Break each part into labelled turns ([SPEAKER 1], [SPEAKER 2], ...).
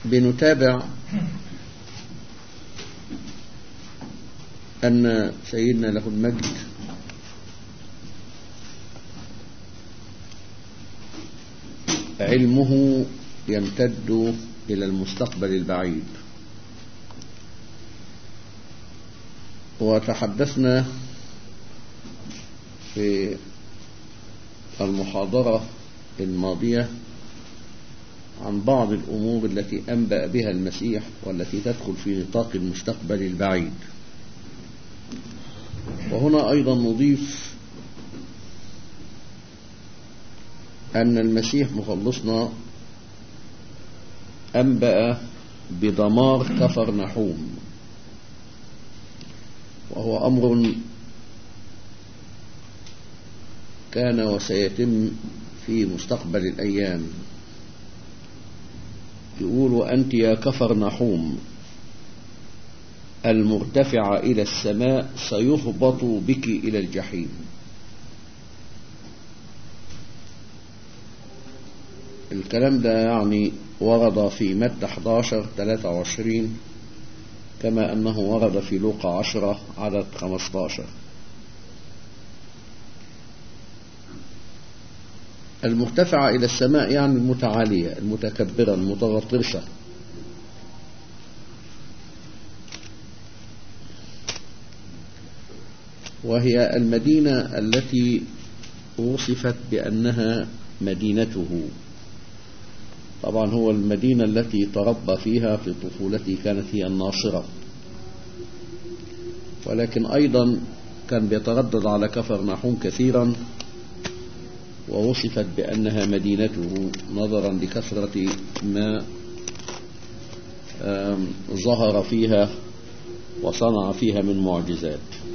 [SPEAKER 1] بنتابع أن سيدنا له المجد علمه يمتد إلى المستقبل البعيد وتحدثنا في المحاضرة الماضية عن بعض الأمور التي أنبأ بها المسيح والتي تدخل في نطاق المستقبل البعيد وهنا أيضا نضيف أن المسيح مخلصنا أنبأ بدمار كفر نحوم وهو أمر كان وسيتم في مستقبل الأيام يقول وأنت يا كفر نحوم المرتفع إلى السماء سيهبط بك إلى الجحيم الكلام ده يعني ورد في متى 11 23 كما أنه ورد في لوقا 10 عدد 15 المرتفعة إلى السماء يعني المتعالية المتكبرة المتغطرسة وهي المدينة التي وصفت بأنها مدينته طبعا هو المدينة التي تربى فيها في طفولته كانت هي الناصرة ولكن أيضا كان بيتردد على كفر نحوم كثيرا ووصفت بأنها مدينته نظرا لكثرة ما ظهر فيها وصنع فيها من معجزات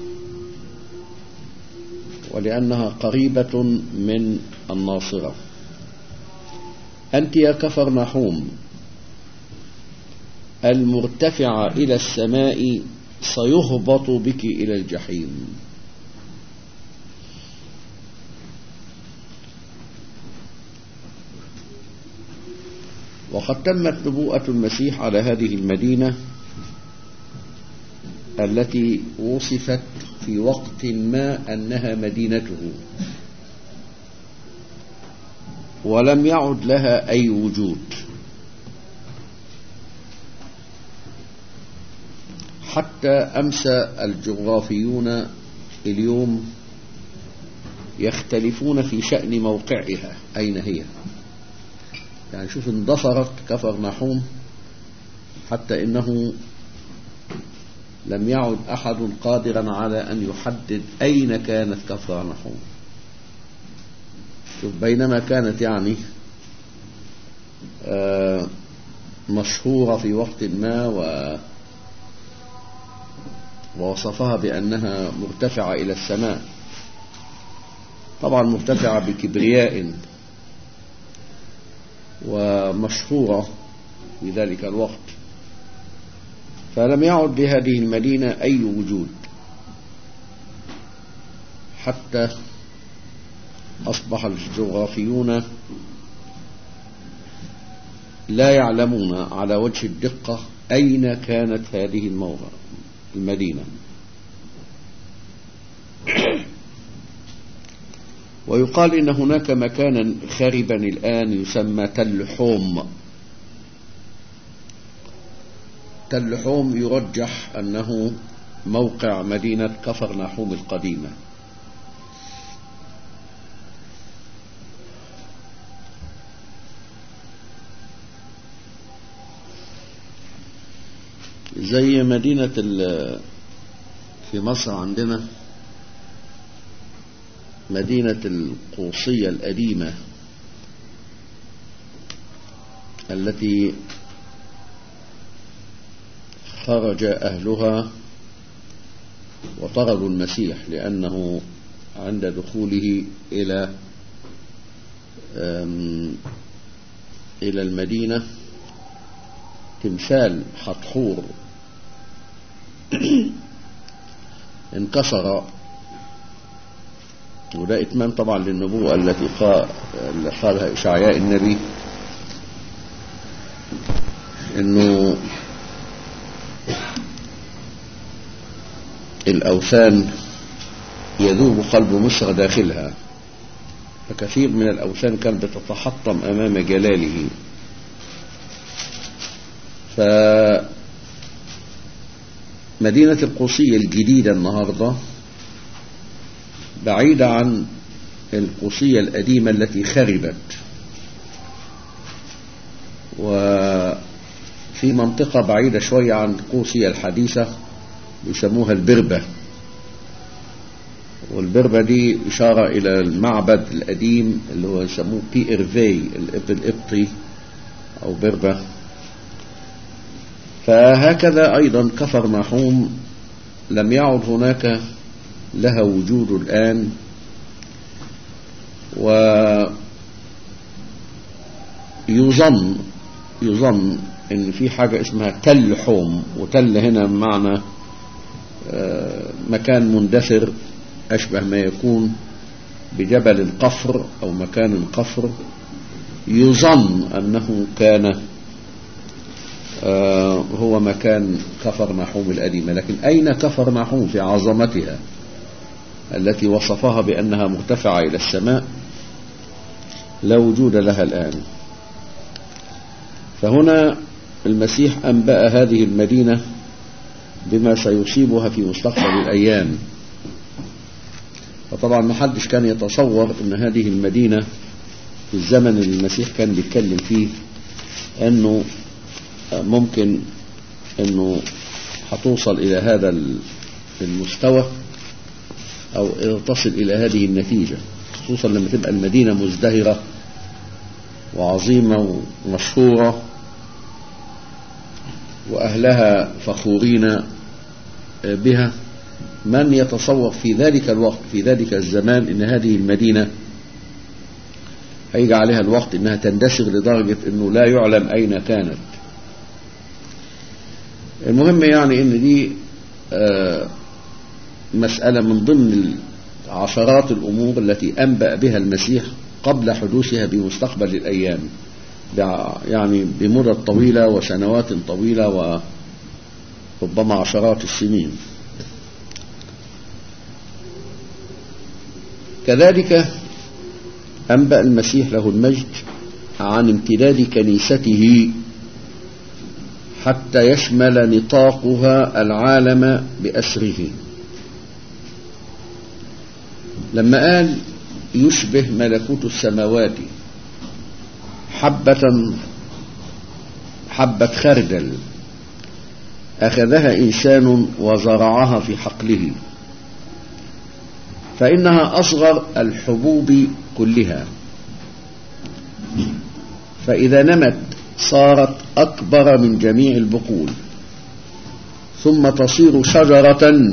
[SPEAKER 1] ولأنها قريبة من الناصرة أنت يا كفر نحوم المرتفع إلى السماء سيهبط بك إلى الجحيم وقد تمت نبوءة المسيح على هذه المدينة التي وصفت في وقت ما أنها مدينته ولم يعد لها أي وجود حتى أمسى الجغرافيون اليوم يختلفون في شأن موقعها أين هي يعني شوف اندثرت كفر نحوم حتى إنه لم يعد أحد قادرا على أن يحدد أين كانت كفر نحوم شوف بينما كانت يعني آه مشهورة في وقت ما و ووصفها بأنها مرتفعة إلى السماء طبعا مرتفعة بكبرياء ومشهورة في ذلك الوقت فلم يعد لهذه المدينة أي وجود حتى أصبح الجغرافيون لا يعلمون على وجه الدقة أين كانت هذه الموضع المدينة ويقال إن هناك مكانا خربا الآن يسمى تل حوم تل حوم يرجح أنه موقع مدينة كفر نحوم القديمة زي مدينة في مصر عندنا مدينة القوصية القديمة التي خرج أهلها وطردوا المسيح لأنه عند دخوله إلى إلى المدينة تمثال حتحور انكسر وده إتمام طبعا للنبوة التي قال قالها إشعياء النبي انه الاوثان يذوب قلب مصر داخلها فكثير من الاوثان كانت بتتحطم امام جلاله فمدينة القوسية الجديدة النهاردة بعيدة عن القوسية القديمة التي خربت وفي منطقة بعيدة شوية عن القوسية الحديثة يسموها البربة والبربة دي إشارة إلى المعبد القديم اللي هو يسموه بي إرفي الإب الإبطي أو بربة فهكذا أيضا كفر نحوم لم يعد هناك لها وجود الآن ويظن يظن ان في حاجة اسمها تل حوم وتل هنا بمعنى مكان مندثر أشبه ما يكون بجبل القفر أو مكان القفر يظن أنه كان هو مكان كفر نحوم القديمة لكن أين كفر نحوم في عظمتها التي وصفها بأنها مرتفعة إلى السماء لا وجود لها الآن فهنا المسيح أنبأ هذه المدينة بما سيصيبها في مستقبل الأيام وطبعا ما حدش كان يتصور أن هذه المدينة في الزمن اللي المسيح كان بيتكلم فيه أنه ممكن أنه هتوصل إلى هذا المستوى أو تصل إلى هذه النتيجة خصوصا لما تبقى المدينة مزدهرة وعظيمة ومشهورة وأهلها فخورين بها من يتصور في ذلك الوقت في ذلك الزمان ان هذه المدينة هيجي عليها الوقت انها تندثر لدرجة انه لا يعلم اين كانت المهم يعني ان دي مسألة من ضمن عشرات الامور التي انبأ بها المسيح قبل حدوثها بمستقبل الايام يعني بمدة طويلة وسنوات طويلة وربما عشرات السنين كذلك أنبأ المسيح له المجد عن امتداد كنيسته حتى يشمل نطاقها العالم بأسره لما قال يشبه ملكوت السماوات حبة حبة خردل أخذها إنسان وزرعها في حقله فإنها أصغر الحبوب كلها فإذا نمت صارت أكبر من جميع البقول ثم تصير شجرة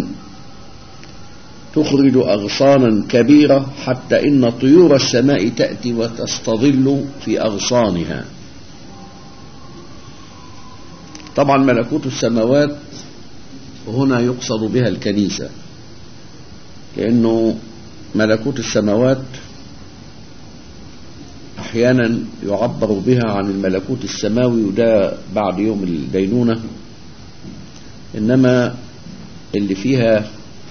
[SPEAKER 1] تخرج أغصانا كبيرة حتى إن طيور السماء تأتي وتستظل في أغصانها طبعا ملكوت السماوات هنا يقصد بها الكنيسة لأنه ملكوت السماوات أحيانا يعبر بها عن الملكوت السماوي وده بعد يوم الدينونة إنما اللي فيها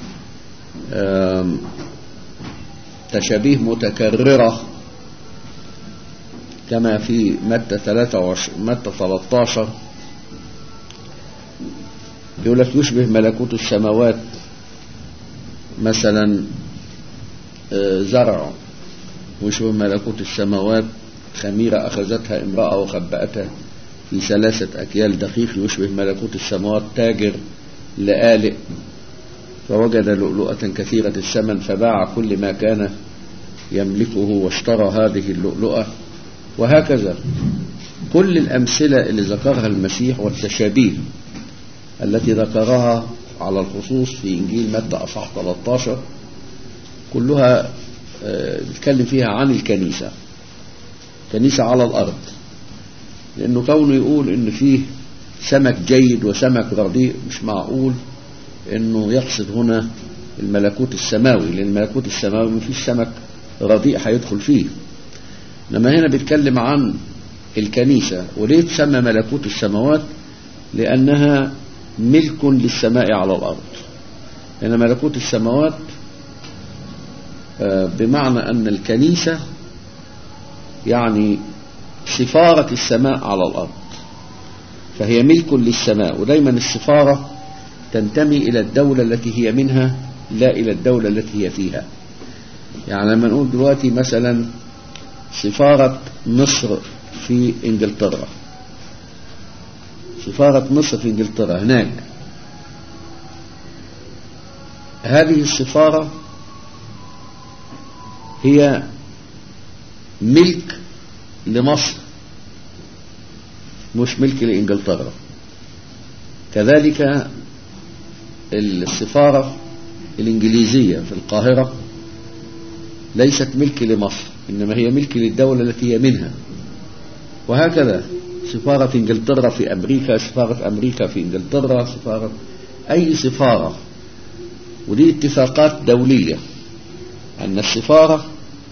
[SPEAKER 1] تشابيه متكررة كما في متى 23 متى 13 يقول لك يشبه ملكوت السماوات مثلا زرع ويشبه ملكوت السماوات خميرة أخذتها امرأة وخبأتها في ثلاثة أكيال دقيق يشبه ملكوت السماوات تاجر لآلئ فوجد لؤلؤة كثيرة الثمن فباع كل ما كان يملكه واشترى هذه اللؤلؤة وهكذا كل الأمثلة اللي ذكرها المسيح والتشابيه التي ذكرها على الخصوص في إنجيل متى أصح 13 كلها بيتكلم فيها عن الكنيسة كنيسة على الأرض لأنه كونه يقول إن فيه سمك جيد وسمك رديء مش معقول إنه يقصد هنا الملكوت السماوي لأن الملكوت السماوي مفيش سمك رديء هيدخل فيه لما هنا بيتكلم عن الكنيسة وليه تسمى ملكوت السماوات لأنها ملك للسماء على الأرض لأن ملكوت السماوات بمعنى أن الكنيسة يعني سفارة السماء على الأرض فهي ملك للسماء ودايما السفارة تنتمي إلى الدولة التي هي منها لا إلى الدولة التي هي فيها يعني لما نقول دلوقتي مثلا سفارة مصر في إنجلترا سفارة مصر في إنجلترا هناك هذه السفارة هي ملك لمصر مش ملك لإنجلترا كذلك السفارة الإنجليزية في القاهرة ليست ملك لمصر إنما هي ملك للدولة التي هي منها وهكذا سفارة إنجلترا في أمريكا سفارة أمريكا في إنجلترا سفارة أي سفارة ودي اتفاقات دولية أن السفارة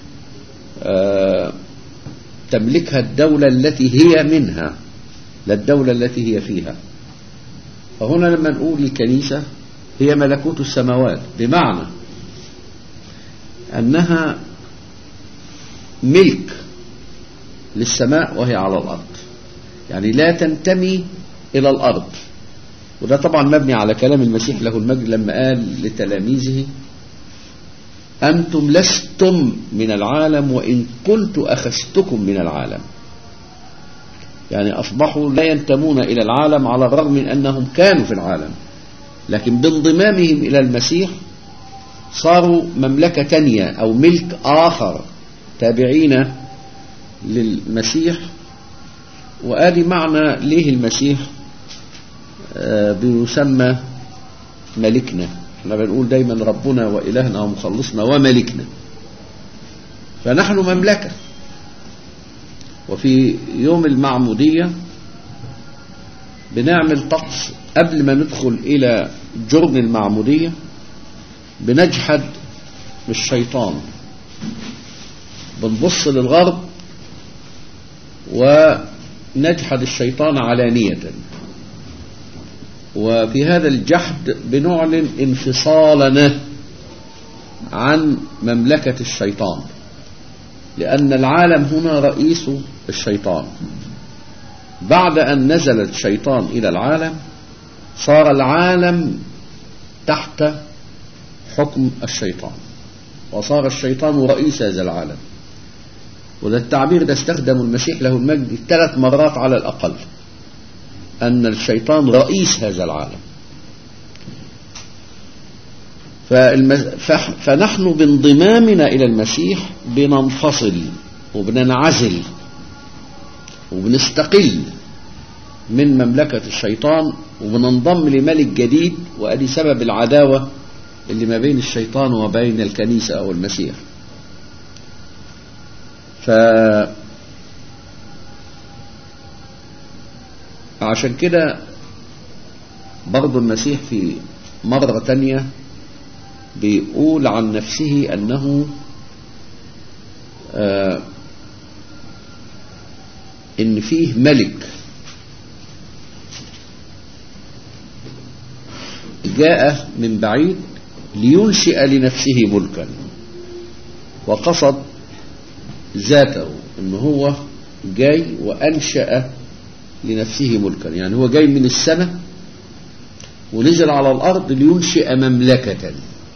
[SPEAKER 1] آه تملكها الدولة التي هي منها لا الدولة التي هي فيها فهنا لما نقول الكنيسة هي ملكوت السماوات بمعنى أنها ملك للسماء وهي على الأرض يعني لا تنتمي إلى الأرض وده طبعا مبني على كلام المسيح له المجد لما قال لتلاميذه أنتم لستم من العالم وإن كنت أخذتكم من العالم يعني أصبحوا لا ينتمون إلى العالم على الرغم من أنهم كانوا في العالم لكن بانضمامهم إلى المسيح صاروا مملكة تانية أو ملك آخر تابعين للمسيح وآدي معنى ليه المسيح آه بيسمى ملكنا احنا بنقول دايما ربنا وإلهنا ومخلصنا وملكنا فنحن مملكة وفي يوم المعمودية بنعمل طقس قبل ما ندخل إلى جرن المعمودية بنجحد الشيطان بنبص للغرب ونجحد الشيطان علانية وفي هذا الجحد بنعلن انفصالنا عن مملكة الشيطان لأن العالم هنا رئيس الشيطان بعد أن نزل الشيطان إلى العالم صار العالم تحت حكم الشيطان وصار الشيطان رئيس هذا العالم وده التعبير ده استخدم المسيح له المجد ثلاث مرات على الأقل أن الشيطان رئيس هذا العالم فنحن بانضمامنا إلى المسيح بننفصل وبننعزل وبنستقل من مملكة الشيطان وبننضم لملك جديد وأدي سبب العداوة اللي ما بين الشيطان وبين الكنيسة أو المسيح ف عشان كده برضو المسيح في مرة تانية بيقول عن نفسه أنه آه إن فيه ملك جاء من بعيد لينشئ لنفسه ملكا وقصد ذاته ان هو جاي وانشأ لنفسه ملكا يعني هو جاي من السماء ونزل على الارض لينشئ مملكة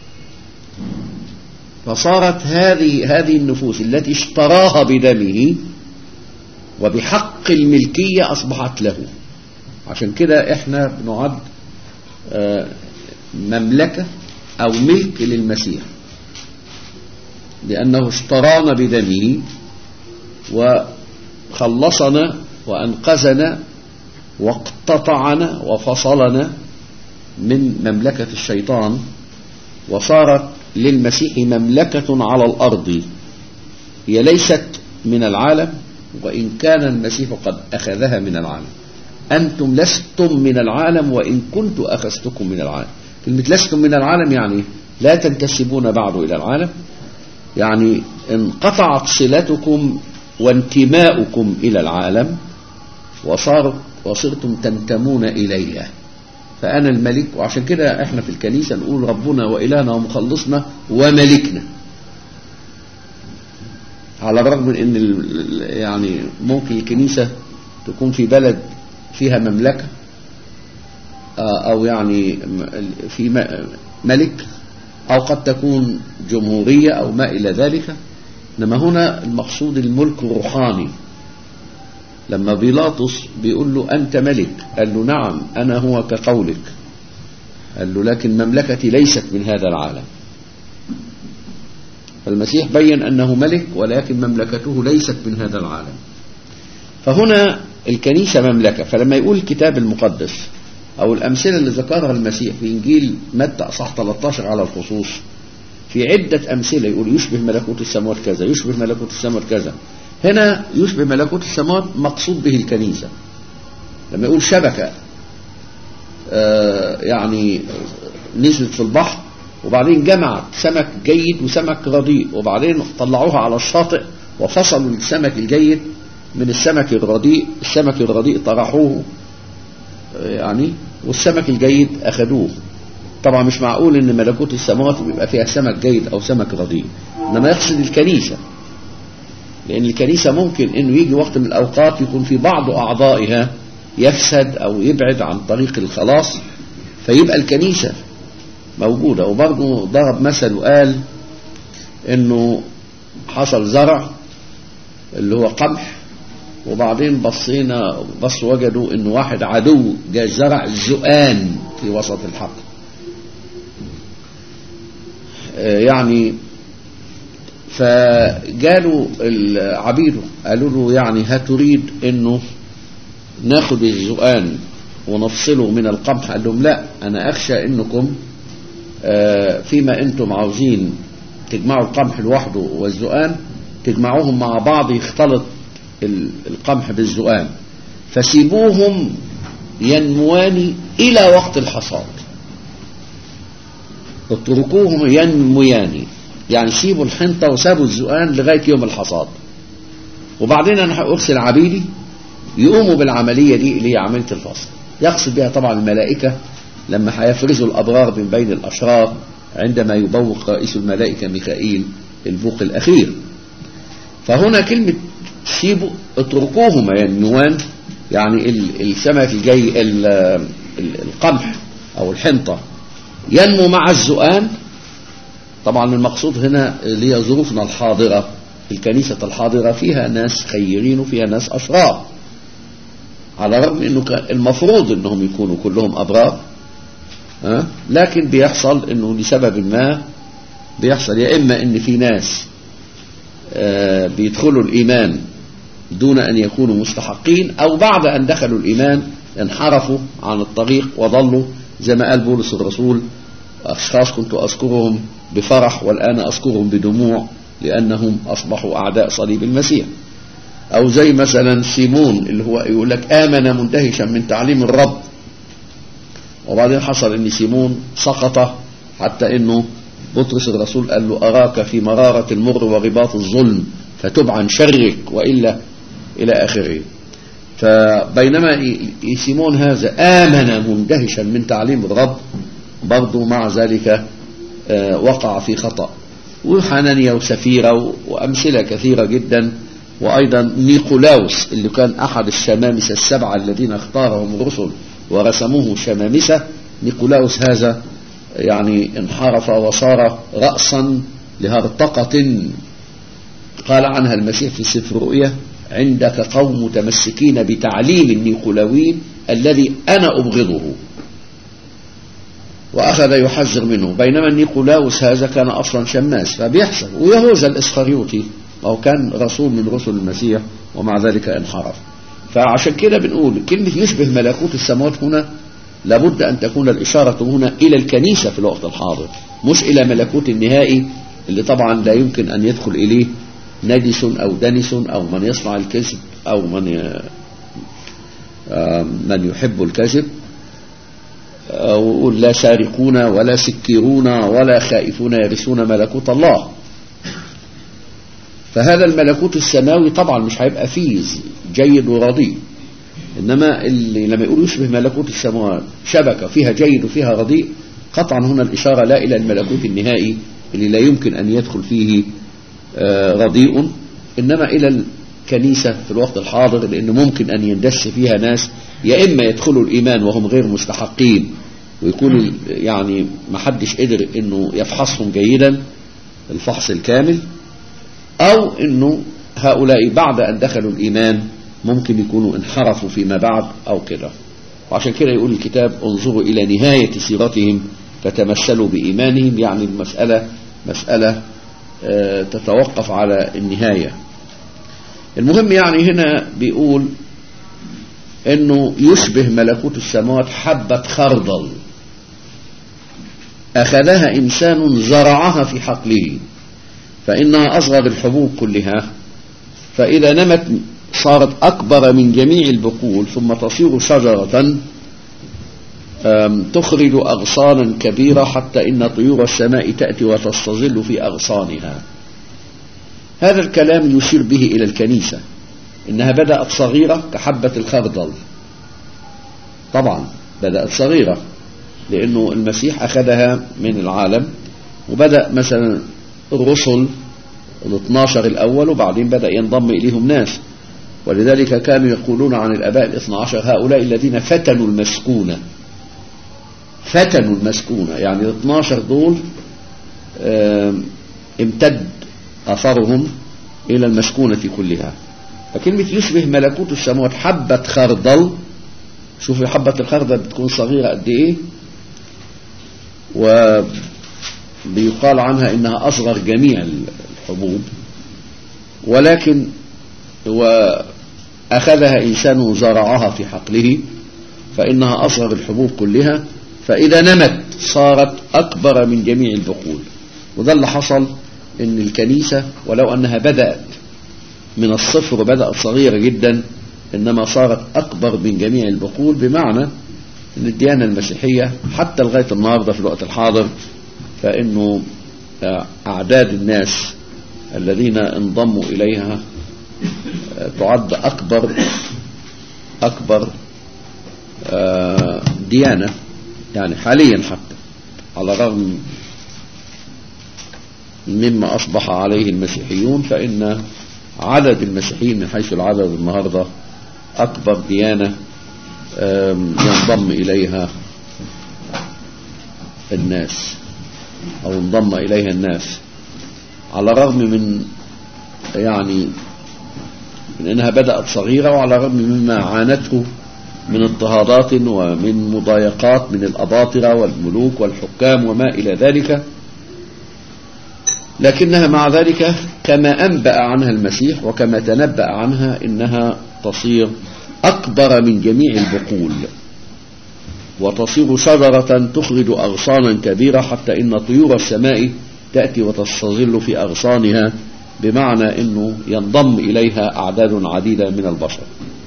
[SPEAKER 1] فصارت هذه هذه النفوس التي اشتراها بدمه وبحق الملكية اصبحت له عشان كده احنا بنعد مملكة أو ملك للمسيح لأنه اشترانا بدمه وخلصنا وأنقذنا واقتطعنا وفصلنا من مملكة الشيطان وصارت للمسيح مملكة على الأرض هي ليست من العالم وإن كان المسيح قد أخذها من العالم أنتم لستم من العالم وإن كنت أخذتكم من العالم كلمة لستم من العالم يعني لا تنتسبون بعد إلى العالم يعني انقطعت صلتكم وانتماؤكم إلى العالم وصار وصرتم تنتمون إليها فأنا الملك وعشان كده احنا في الكنيسة نقول ربنا وإلهنا ومخلصنا وملكنا على الرغم من ان يعني ممكن الكنيسة تكون في بلد فيها مملكة او يعني في ملك او قد تكون جمهورية او ما الى ذلك انما هنا المقصود الملك الروحاني لما بيلاطس بيقول له أنت ملك قال له نعم أنا هو كقولك قال له لكن مملكتي ليست من هذا العالم فالمسيح بين أنه ملك ولكن مملكته ليست من هذا العالم فهنا الكنيسة مملكة فلما يقول الكتاب المقدس أو الأمثلة اللي ذكرها المسيح في إنجيل متى أصح 13 على الخصوص في عدة أمثلة يقول يشبه ملكوت السماوات كذا يشبه ملكوت السماوات كذا هنا يشبه ملكوت السماوات مقصود به الكنيسة لما يقول شبكة آه يعني نزلت في البحر وبعدين جمعت سمك جيد وسمك رديء وبعدين طلعوها على الشاطئ وفصلوا السمك الجيد من السمك الرديء السمك الرديء طرحوه يعني والسمك الجيد أخذوه طبعا مش معقول ان ملكوت السماوات بيبقى فيها سمك جيد او سمك رديء انما يقصد الكنيسة لان الكنيسة ممكن انه يجي وقت من الاوقات يكون في بعض اعضائها يفسد او يبعد عن طريق الخلاص فيبقى الكنيسة موجودة وبرضه ضرب مثل وقال انه حصل زرع اللي هو قمح وبعدين بصينا بص وجدوا انه واحد عدو جاء زرع زؤان في وسط الحقل يعني فجالوا عبيده قالوا له يعني هتريد انه ناخد الزؤان ونفصله من القمح قال لهم لا انا اخشى انكم فيما انتم عاوزين تجمعوا القمح لوحده والزؤان تجمعوهم مع بعض يختلط القمح بالزؤان فسيبوهم ينموان الى وقت الحصاد اتركوهم ينميان يعني سيبوا الحنطة وسابوا الزؤان لغاية يوم الحصاد وبعدين أنا أرسل عبيدي يقوموا بالعملية دي اللي هي عملية الفصل يقصد بها طبعا الملائكة لما هيفرزوا الأبرار من بين الأشرار عندما يبوق رئيس الملائكة ميخائيل البوق الأخير فهنا كلمة سيبوا اتركوهما ينموان يعني السمك الجاي القمح أو الحنطة ينمو مع الزؤان طبعا المقصود هنا اللي هي ظروفنا الحاضرة الكنيسة الحاضرة فيها ناس خيرين وفيها ناس أشرار على الرغم انه المفروض انهم يكونوا كلهم ابرار ها لكن بيحصل انه لسبب ما بيحصل يا اما ان في ناس آه بيدخلوا الايمان دون ان يكونوا مستحقين او بعد ان دخلوا الايمان انحرفوا عن الطريق وضلوا زي ما قال بولس الرسول أشخاص كنت أذكرهم بفرح والآن أذكرهم بدموع لأنهم أصبحوا أعداء صليب المسيح أو زي مثلا سيمون اللي هو يقول لك آمن مندهشا من تعليم الرب وبعدين حصل أن سيمون سقط حتى أنه بطرس الرسول قال له أراك في مرارة المر ورباط الظلم فتب عن شرك وإلا إلى آخره فبينما سيمون هذا آمن مندهشا من تعليم الرب برضه مع ذلك وقع في خطأ وحنانيا وسفيرة وأمثلة كثيرة جدا وأيضا نيقولاوس اللي كان أحد الشمامسة السبعة الذين اختارهم الرسل ورسموه شمامسة نيقولاوس هذا يعني انحرف وصار رأسا لهرطقة قال عنها المسيح في سفر رؤية عندك قوم متمسكين بتعليم النيقولاويين الذي أنا أبغضه وأخذ يحذر منه بينما النيقولاوس هذا كان أصلا شماس فبيحصل ويهوذا الإسخريوطي أو كان رسول من رسل المسيح ومع ذلك انحرف فعشان كده بنقول كلمة يشبه ملكوت السماوات هنا لابد أن تكون الإشارة هنا إلى الكنيسة في الوقت الحاضر مش إلى ملكوت النهائي اللي طبعا لا يمكن أن يدخل إليه نجس أو دنس أو من يصنع الكذب أو من من يحب الكذب ويقول لا سارقون ولا سكرون ولا خائفون يرثون ملكوت الله فهذا الملكوت السماوي طبعا مش هيبقى فيه جيد ورديء إنما اللي لما يقول يشبه ملكوت السماوات شبكة فيها جيد وفيها رديء قطعا هنا الإشارة لا إلى الملكوت النهائي اللي لا يمكن أن يدخل فيه رديء إنما إلى الكنيسة في الوقت الحاضر لأنه ممكن أن يندس فيها ناس يا إما يدخلوا الإيمان وهم غير مستحقين ويكونوا يعني ما حدش قدر إنه يفحصهم جيدا الفحص الكامل أو إنه هؤلاء بعد أن دخلوا الإيمان ممكن يكونوا انحرفوا فيما بعد أو كده وعشان كده يقول الكتاب انظروا إلى نهاية سيرتهم فتمثلوا بإيمانهم يعني المسألة مسألة تتوقف على النهاية المهم يعني هنا بيقول انه يشبه ملكوت السماوات حبة خردل اخذها انسان زرعها في حقله فانها اصغر الحبوب كلها فاذا نمت صارت اكبر من جميع البقول ثم تصير شجرة تخرج أغصانا كبيرة حتى إن طيور السماء تأتي وتستظل في أغصانها هذا الكلام يشير به إلى الكنيسة إنها بدأت صغيرة كحبة الخردل طبعا بدأت صغيرة لأنه المسيح أخذها من العالم وبدأ مثلا الرسل ال 12 الأول وبعدين بدأ ينضم إليهم ناس ولذلك كانوا يقولون عن الأباء الاثنى عشر هؤلاء الذين فتنوا المسكونة فتنوا المسكونة يعني ال 12 دول امتد أثرهم إلى المسكونة كلها فكلمة يشبه ملكوت السماوات حبة خردل شوفوا حبة الخردل بتكون صغيرة قد إيه وبيقال عنها إنها أصغر جميع الحبوب ولكن وأخذها إنسان زرعها في حقله فإنها أصغر الحبوب كلها فإذا نمت صارت أكبر من جميع البقول وده اللي حصل إن الكنيسة ولو أنها بدأت من الصفر بدأت صغيرة جدا إنما صارت أكبر من جميع البقول بمعنى أن الديانة المسيحية حتى لغاية النهاردة في الوقت الحاضر فإنه أعداد الناس الذين انضموا إليها تعد أكبر أكبر ديانة يعني حاليا حتى على الرغم مما أصبح عليه المسيحيون فإن عدد المسيحيين من حيث العدد النهاردة أكبر ديانة ينضم إليها الناس أو انضم إليها الناس على الرغم من يعني من أنها بدأت صغيرة وعلى الرغم مما عانته من اضطهادات ومن مضايقات من الأباطرة والملوك والحكام وما إلى ذلك لكنها مع ذلك كما أنبأ عنها المسيح وكما تنبأ عنها إنها تصير أكبر من جميع البقول وتصير شجرة تخرج أغصانا كبيرة حتى إن طيور السماء تأتي وتستظل في أغصانها بمعنى أنه ينضم إليها أعداد عديدة من البشر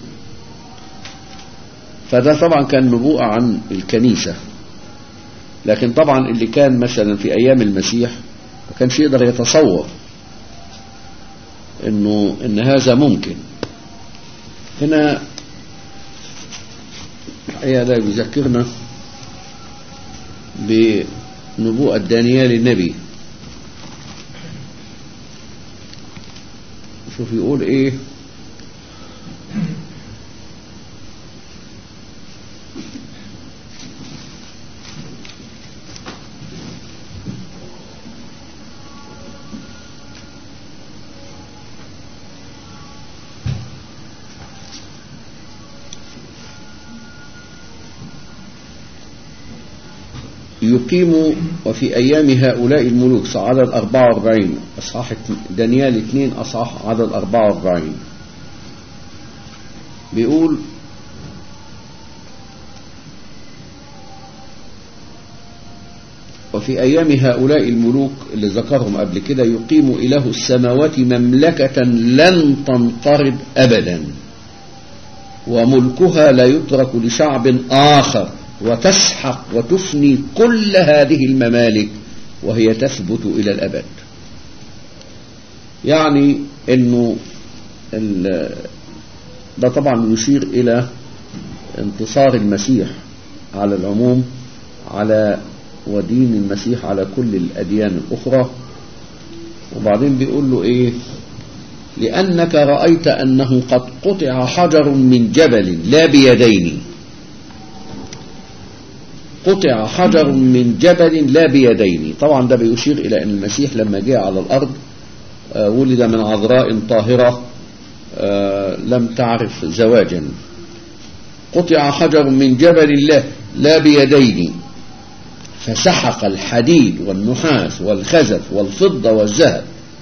[SPEAKER 1] فده طبعا كان نبوءة عن الكنيسة لكن طبعا اللي كان مثلا في أيام المسيح ما كانش يقدر يتصور انه ان هذا ممكن هنا الحقيقة ده بيذكرنا بنبوءة دانيال النبي شوف يقول ايه يقيم وفي أيام هؤلاء الملوك عدد 44 أصحاح دانيال 2 أصحاح عدد 44 بيقول وفي أيام هؤلاء الملوك اللي ذكرهم قبل كده يقيم إله السماوات مملكة لن تنقرض أبدا وملكها لا يترك لشعب آخر وتسحق وتفني كل هذه الممالك وهي تثبت إلى الأبد يعني انه ال- ده طبعا يشير الى انتصار المسيح على العموم على ودين المسيح على كل الاديان الاخرى وبعدين بيقول له ايه لانك رايت انه قد قطع حجر من جبل لا بيدين قطع حجر من جبل لا بيدين طبعا ده بيشير الى ان المسيح لما جاء على الارض آه، ولد من عذراء طاهره آه، لم تعرف زواجا قطع حجر من جبل الله لا بيدين فسحق الحديد والنحاس والخزف والفضة والذهب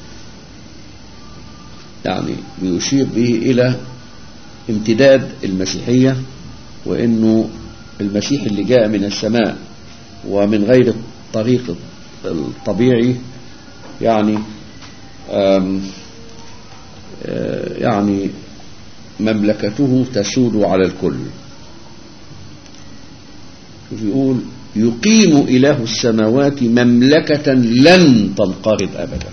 [SPEAKER 1] يعني بيشير به إلى امتداد المسيحية وإنه المسيح اللي جاء من السماء ومن غير الطريق الطبيعي يعني آم آه، يعني مملكته تسود على الكل شوف يقول يقيم إله السماوات مملكة لن تنقرض أبدا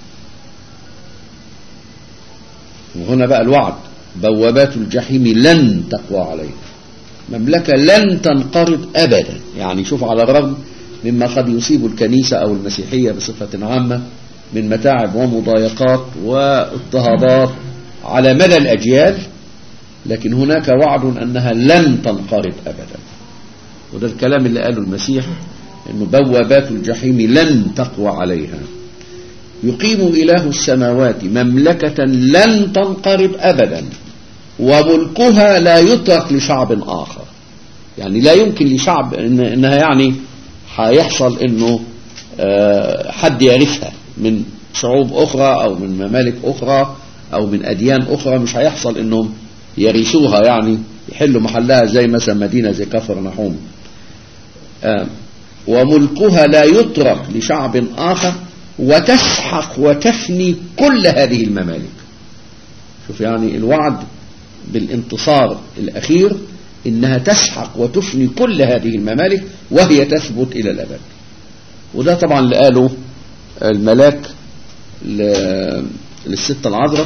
[SPEAKER 1] وهنا بقى الوعد بوابات الجحيم لن تقوى عليه مملكة لن تنقرض أبدا يعني شوف على الرغم مما قد يصيب الكنيسة أو المسيحية بصفة عامة من متاعب ومضايقات واضطهادات على مدى الأجيال لكن هناك وعد أنها لن تنقرض أبدا وده الكلام اللي قاله المسيح أنه بوابات الجحيم لن تقوى عليها يقيم إله السماوات مملكة لن تنقرض أبدا وملكها لا يترك لشعب آخر يعني لا يمكن لشعب إن إنها يعني هيحصل إنه آه، حد يرثها من شعوب أخرى أو من ممالك أخرى أو من أديان أخرى مش هيحصل إنهم يرثوها يعني يحلوا محلها زي مثلا مدينة زي كفر نحوم آه، وملكها لا يترك لشعب آخر وتسحق وتفني كل هذه الممالك شوف يعني الوعد بالانتصار الأخير إنها تسحق وتفني كل هذه الممالك وهي تثبت إلى الأبد وده طبعا اللي قاله الملاك ل- للست العذراء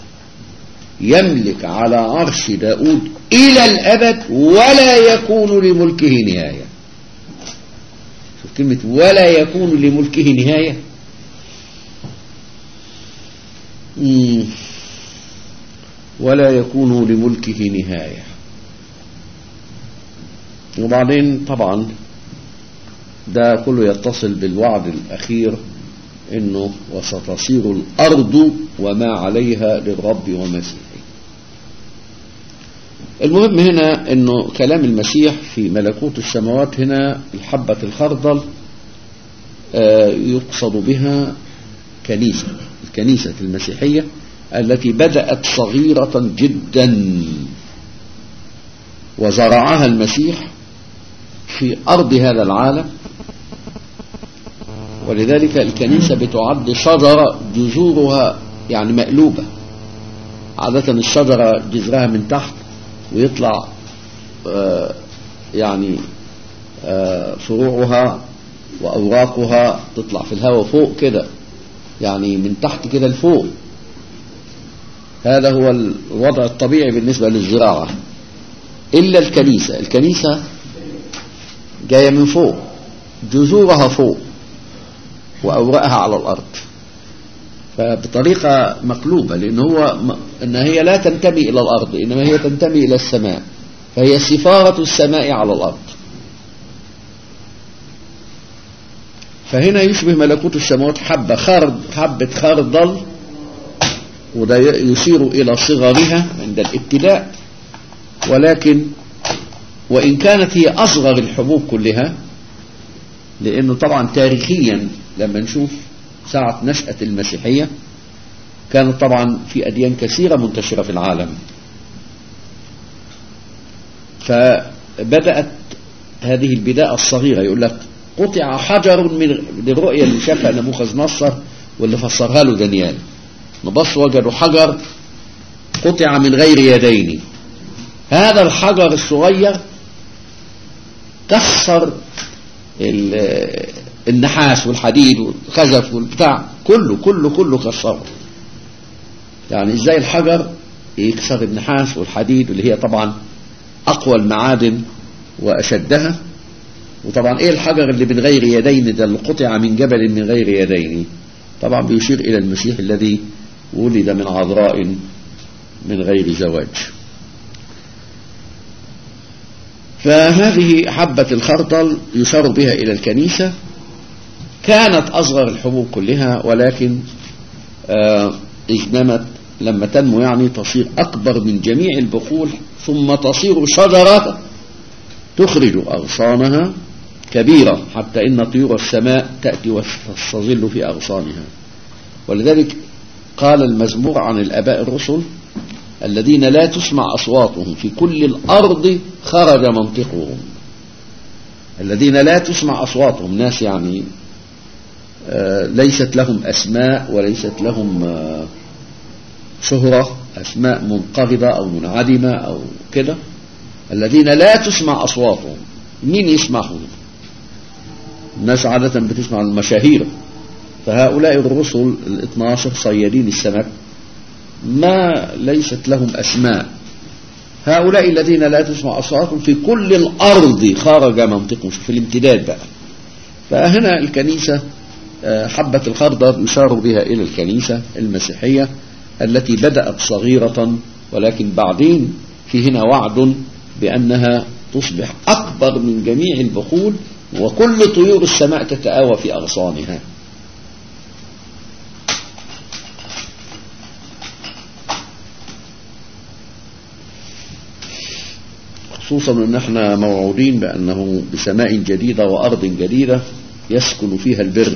[SPEAKER 1] يملك على عرش داود إلى الأبد ولا يكون لملكه نهاية شوف كلمة ولا يكون لملكه نهاية مم. ولا يكون لملكه نهاية وبعدين طبعا ده كله يتصل بالوعد الأخير انه وستصير الارض وما عليها للرب ومسيحه المهم هنا انه كلام المسيح في ملكوت السماوات هنا الحبة الخردل آه، يقصد بها كنيسة الكنيسة المسيحية التي بدأت صغيرة جدا وزرعها المسيح في أرض هذا العالم ولذلك الكنيسة بتعد شجرة جذورها يعني مقلوبة عادة الشجرة جذرها من تحت ويطلع آه، يعني آه، فروعها وأوراقها تطلع في الهواء فوق كده يعني من تحت كده لفوق هذا هو الوضع الطبيعي بالنسبة للزراعة إلا الكنيسة الكنيسة جاية من فوق جذورها فوق وأوراقها على الأرض فبطريقة مقلوبة لأن هو م- إن هي لا تنتمي إلى الأرض إنما هي تنتمي إلى السماء فهي سفارة السماء على الأرض فهنا يشبه ملكوت السماوات حبة خرد حبة خردل وده ي- يشير إلى صغرها عند الابتداء ولكن وإن كانت هي أصغر الحبوب كلها لأنه طبعا تاريخيا لما نشوف ساعة نشأة المسيحية كانت طبعا في أديان كثيرة منتشرة في العالم فبدأت هذه البداية الصغيرة يقول لك قطع حجر من الرؤية اللي شافها نبوخذ نصر واللي فسرها له دانيال نبص وجدوا حجر قطع من غير يدين هذا الحجر الصغير كسر ال- النحاس والحديد والخزف والبتاع كله كله كله كسره يعني ازاي الحجر يكسر النحاس والحديد واللي هي طبعا اقوى المعادن واشدها وطبعا ايه الحجر اللي من غير يدين ده اللي قطع من جبل من غير يدين طبعا بيشير الى المسيح الذي ولد من عذراء من غير زواج فهذه حبة الخردل يشار بها إلى الكنيسة كانت أصغر الحبوب كلها ولكن آه اجنمت لما تنمو يعني تصير أكبر من جميع البقول ثم تصير شجرة تخرج أغصانها كبيرة حتى إن طيور السماء تأتي وتستظل في أغصانها ولذلك قال المزمور عن الأباء الرسل الذين لا تسمع أصواتهم في كل الأرض خرج منطقهم الذين لا تسمع أصواتهم ناس يعني آه ليست لهم أسماء وليست لهم آه شهرة أسماء منقرضة أو منعدمة أو كده الذين لا تسمع أصواتهم مين يسمعهم الناس عادة بتسمع المشاهير فهؤلاء الرسل الاثناشر صيادين السمك ما ليست لهم أسماء هؤلاء الذين لا تسمع أصواتهم في كل الأرض خرج منطقهم في الامتداد بقى فهنا الكنيسة حبة الخردل يشار بها إلى الكنيسة المسيحية التي بدأت صغيرة ولكن بعدين في هنا وعد بأنها تصبح أكبر من جميع البخول وكل طيور السماء تتآوى في أغصانها خصوصا ان احنا موعودين بانه بسماء جديدة وارض جديدة يسكن فيها البر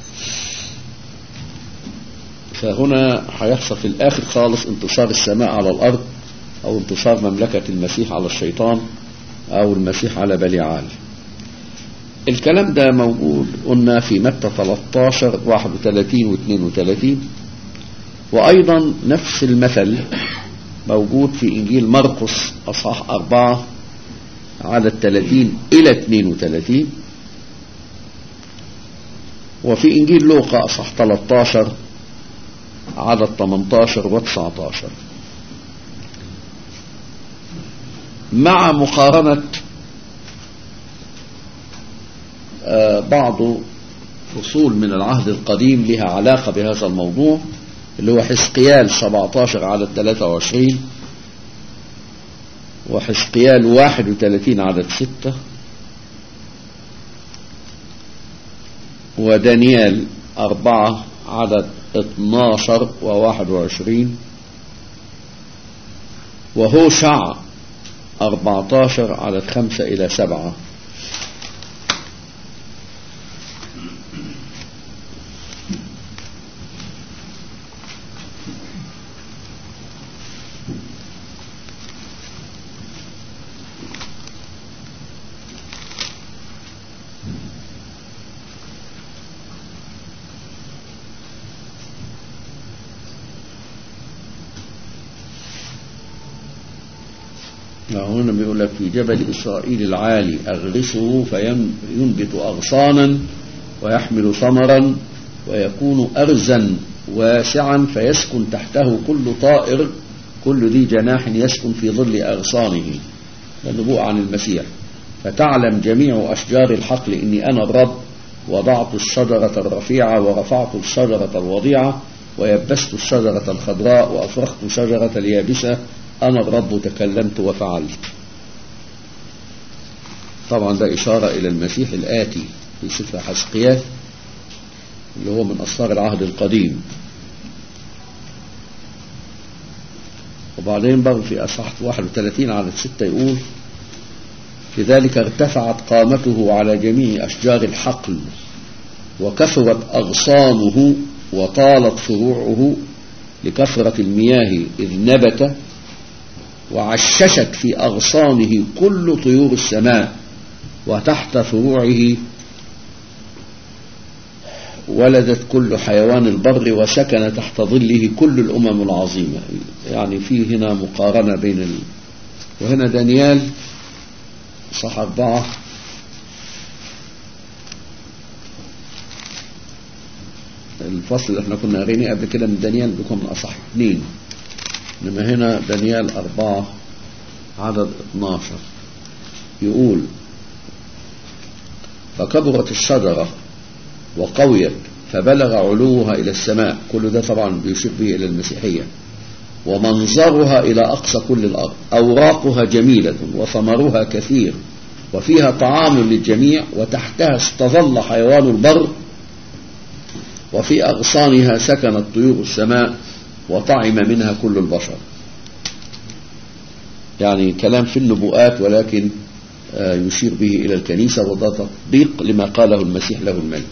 [SPEAKER 1] فهنا هيحصل في الاخر خالص انتصار السماء على الارض او انتصار مملكة المسيح على الشيطان او المسيح على بليعال الكلام ده موجود قلنا في متى 13 31 و 32 وايضا نفس المثل موجود في انجيل مرقس اصحاح 4 عدد 30 الى 32 وفي انجيل لوقا اصحاح 13 عدد 18 و 19 مع مقارنة بعض فصول من العهد القديم لها علاقة بهذا الموضوع اللي هو حزقيال 17 عدد 23 وحزقيال 31 عدد 6 ودانيال 4 عدد 12 و21 وهوشع 14 عدد 5 إلى 7 هنا بيقول لك في جبل إسرائيل العالي أغرسه فينبت أغصانا ويحمل ثمرا ويكون أرزا واسعا فيسكن تحته كل طائر كل ذي جناح يسكن في ظل أغصانه النبوء عن المسيح فتعلم جميع أشجار الحقل إني أنا الرب وضعت الشجرة الرفيعة ورفعت الشجرة الوضيعة ويبست الشجرة الخضراء وأفرخت شجرة اليابسة أنا الرب تكلمت وفعلت طبعا ده إشارة إلى المسيح الآتي في سفر حسقيال اللي هو من أسرار العهد القديم وبعدين برضه في أصحاح 31 على 6 يقول لذلك ارتفعت قامته على جميع أشجار الحقل وكثرت أغصانه وطالت فروعه لكثرة المياه إذ نبت وعششت في أغصانه كل طيور السماء وتحت فروعه ولدت كل حيوان البر وسكن تحت ظله كل الأمم العظيمة يعني في هنا مقارنة بين ال... وهنا دانيال صح أربعة الفصل اللي احنا كنا قاريناه قبل كده من دانيال بيكون من أصح اثنين إنما هنا دانيال أربعة عدد 12 يقول فكبرت الشجرة وقويت فبلغ علوها إلى السماء كل ده طبعا بيشير به إلى المسيحية ومنظرها إلى أقصى كل الأرض أوراقها جميلة وثمرها كثير وفيها طعام للجميع وتحتها استظل حيوان البر وفي أغصانها سكنت طيور السماء وطعم منها كل البشر يعني كلام في النبوءات ولكن يشير به إلى الكنيسة وده تطبيق لما قاله المسيح له المجد